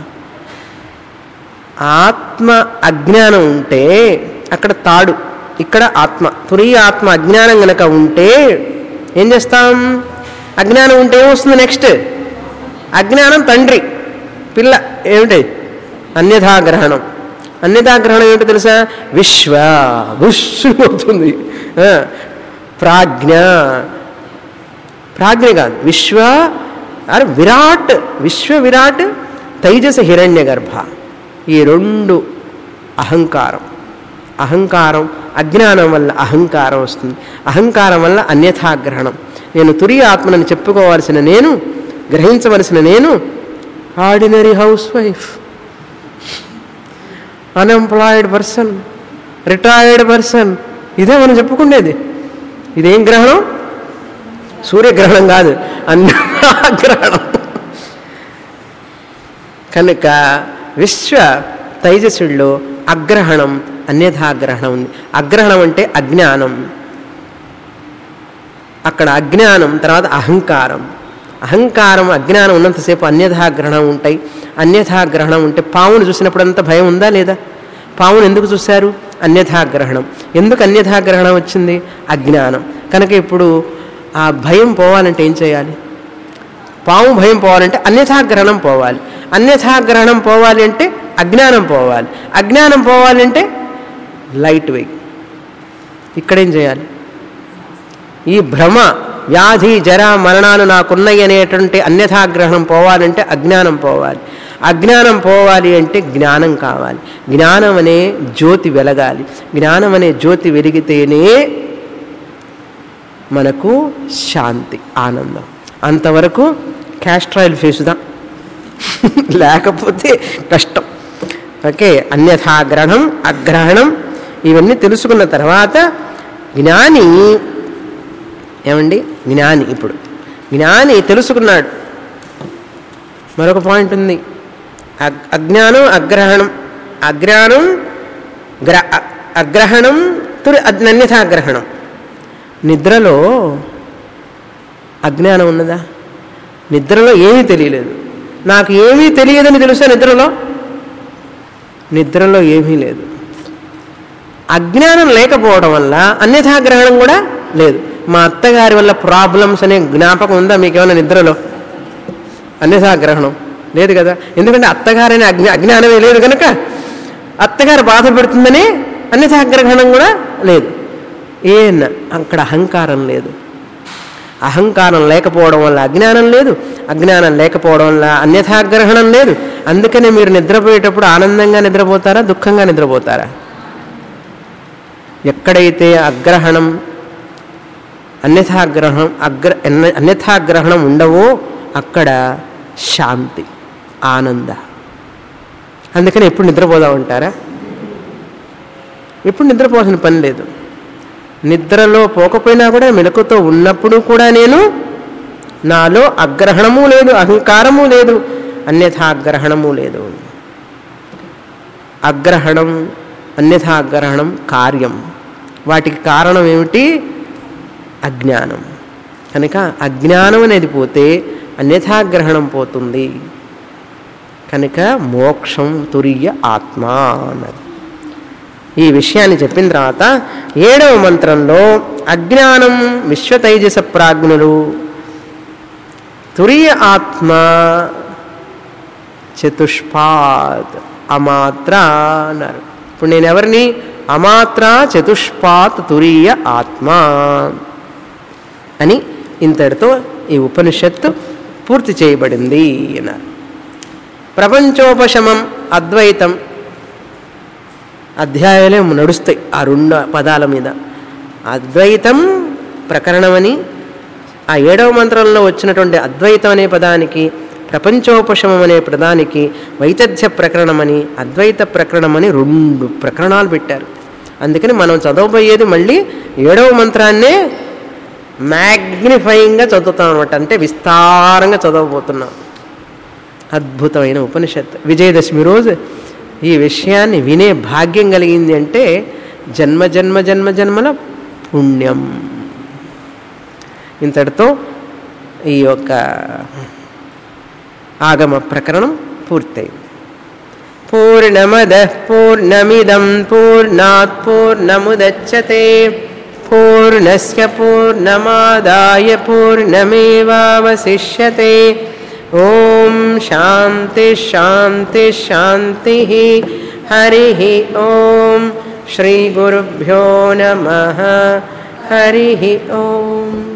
ఆత్మ అజ్ఞానం ఉంటే అక్కడ తాడు ఇక్కడ ఆత్మ తురియ ఆత్మ అజ్ఞానం గనక ఉంటే ఏం చేస్తాం అజ్ఞానం ఉంటే ఏమొస్తుంది నెక్స్ట్ అజ్ఞానం తండ్రి పిల్ల ఏమిటి అన్యథాగ్రహణం అన్యథాగ్రహణం ఏమిటో తెలుసా విశ్వ బుష్ అవుతుంది ఆ, ప్రాజ్ఞ ప్రాజ్ఞ కాదు విశ్వ అరే విరాట్ విశ్వ విరాట్ తైజస హిరణ్య గర్భ ఈ రెండు అహంకారం అహంకారం అజ్ఞానం వల్ల అహంకారం వస్తుంది అహంకారం వల్ల అన్యథాగ్రహణం నేను తురి ఆత్మనని చెప్పుకోవాల్సిన నేను గ్రహించవలసిన నేను ordinary housewife unemployed person retired person ఇదే మనం చెప్పుకునేది ఇదేం గ్రహణం సూర్యగ్రహణం కాదు అన్నగ్రహణం కనుక విశ్వ తైజసుల్లో అగ్రహణం అన్యథాగ్రహణం ఉంది అగ్రహణం అంటే అజ్ఞానం అక్కడ అజ్ఞానం తర్వాత అహంకారం అహంకారం అజ్ఞానం ఉన్నంతసేపు అన్యథాగ్రహణం ఉంటాయి అన్యథాగ్రహణం ఉంటే పావును చూసినప్పుడంతా భయం ఉందా లేదా పావును ఎందుకు చూశారు అన్యథాగ్రహణం ఎందుకు అన్యథాగ్రహణం వచ్చింది అజ్ఞానం కనుక ఇప్పుడు ఆ భయం పోవాలంటే ఏం చేయాలి పాము భయం పోవాలంటే అన్యథాగ్రహణం పోవాలి అన్యథాగ్రహణం పోవాలి అంటే అజ్ఞానం పోవాలి అజ్ఞానం పోవాలంటే లైట్ వెయిట్ ఇక్కడేం చేయాలి ఈ భ్రమ వ్యాధి జర మరణాలు నాకున్నాయి అనేటువంటి అన్యథాగ్రహణం పోవాలంటే అజ్ఞానం పోవాలి అజ్ఞానం పోవాలి అంటే జ్ఞానం కావాలి జ్ఞానం అనే జ్యోతి వెలగాలి జ్ఞానం అనే జ్యోతి వెలిగితేనే మనకు శాంతి ఆనందం అంతవరకు క్యాస్ట్రాయిల్ ఫేసుదా లేకపోతే కష్టం ఓకే అన్యథాగ్రహణం అగ్రహణం ఇవన్నీ తెలుసుకున్న తర్వాత జ్ఞాని ఏమండి జ్ఞాని ఇప్పుడు జ్ఞాని తెలుసుకున్నాడు మరొక పాయింట్ ఉంది అగ్- అజ్ఞానం అగ్రహణం అజ్ఞానం గ్ర అ- అగ్రహణం తురి అద్- అన్యథాగ్రహణం నిద్రలో అజ్ఞానం ఉన్నదా నిద్రలో ఏమీ తెలియలేదు నాకు ఏమీ తెలియదని తెలుసా నిద్రలో నిద్రలో ఏమీ లేదు అజ్ఞానం లేకపోవడం వల్ల అన్యథాగ్రహణం కూడా లేదు మా అత్తగారి వల్ల ప్రాబ్లమ్స్ అనే జ్ఞాపకం ఉందా మీకేమైనా నిద్రలో అన్యథాగ్రహణం లేదు కదా ఎందుకంటే అత్తగారనే అజ్ఞా అజ్ఞానమే లేదు కనుక అత్తగారు బాధ పెడుతుందని అన్యథాగ్రహణం కూడా లేదు ఏన అక్కడ అహంకారం లేదు అహంకారం లేకపోవడం వల్ల అజ్ఞానం లేదు అజ్ఞానం లేకపోవడం వల్ల అన్యథాగ్రహణం లేదు అందుకనే మీరు నిద్రపోయేటప్పుడు ఆనందంగా నిద్రపోతారా దుఃఖంగా నిద్రపోతారా ఎక్కడైతే అగ్రహణం అన్యథాగ్రహణం అగ్ర అన్య- అన్యథాగ్రహణం ఉండవో అక్కడ శాంతి ఆనంద అందుకని ఎప్పుడు నిద్రపోదాం అంటారా ఎప్పుడు నిద్రపోవాల్సిన పని లేదు నిద్రలో పోకపోయినా కూడా మెలకుతో ఉన్నప్పుడు కూడా నేను నాలో అగ్రహణము లేదు అహంకారము లేదు అన్యథాగ్రహణము లేదు అగ్రహణం అన్యథాగ్రహణం కార్యం వాటికి కారణం ఏమిటి అజ్ఞానం కనుక అజ్ఞానం అనేది పోతే అన్యథాగ్రహణం పోతుంది కనుక మోక్షం తురియ ఆత్మ అన్నది ఈ విషయాన్ని చెప్పిన తర్వాత ఏడవ మంత్రంలో అజ్ఞానం విశ్వతైజస ప్రాజ్ఞులు తురియ ఆత్మ చతుష్పాత్ అమాత్ర అన్నారు ఇప్పుడు నేను ఎవరిని అమాత్ర చతుష్పాత్ తురీయ ఆత్మ అని ఇంతటితో ఈ ఉపనిషత్తు పూర్తి చేయబడింది అన్నారు ప్రపంచోపశమం అద్వైతం అధ్యాయాలే నడుస్తాయి ఆ రెండు పదాల మీద అద్వైతం ప్రకరణమని ఆ ఏడవ మంత్రంలో వచ్చినటువంటి అద్వైతం అనే పదానికి ప్రపంచోపశమం అనే పదానికి వైతథ్య ప్రకరణమని అద్వైత ప్రకరణమని రెండు ప్రకరణాలు పెట్టారు అందుకని మనం చదవబోయేది మళ్ళీ ఏడవ మంత్రాన్నే మ్యాగ్నిఫైయింగ్గా చదువుతాం అనమాట అంటే విస్తారంగా చదవబోతున్నాం అద్భుతమైన ఉపనిషత్తు విజయదశమి రోజు ఈ విషయాన్ని వినే భాగ్యం కలిగింది అంటే జన్మ జన్మ జన్మ జన్మల పుణ్యం ఇంతటితో ఈ యొక్క ఆగమ ప్రకరణం పూర్తయింది పూర్ణమద పూర్ణమిదం పూర్ణాత్ పూర్ణముదచ్చతే పూర్ణస్య పూర్ణమాదాయ పూర్ణమేవావశిష్యతే ఓం శాంతి శాంతి శాంతి హరి ఓం శ్రీ గురుభ్యో నమ హరి ఓం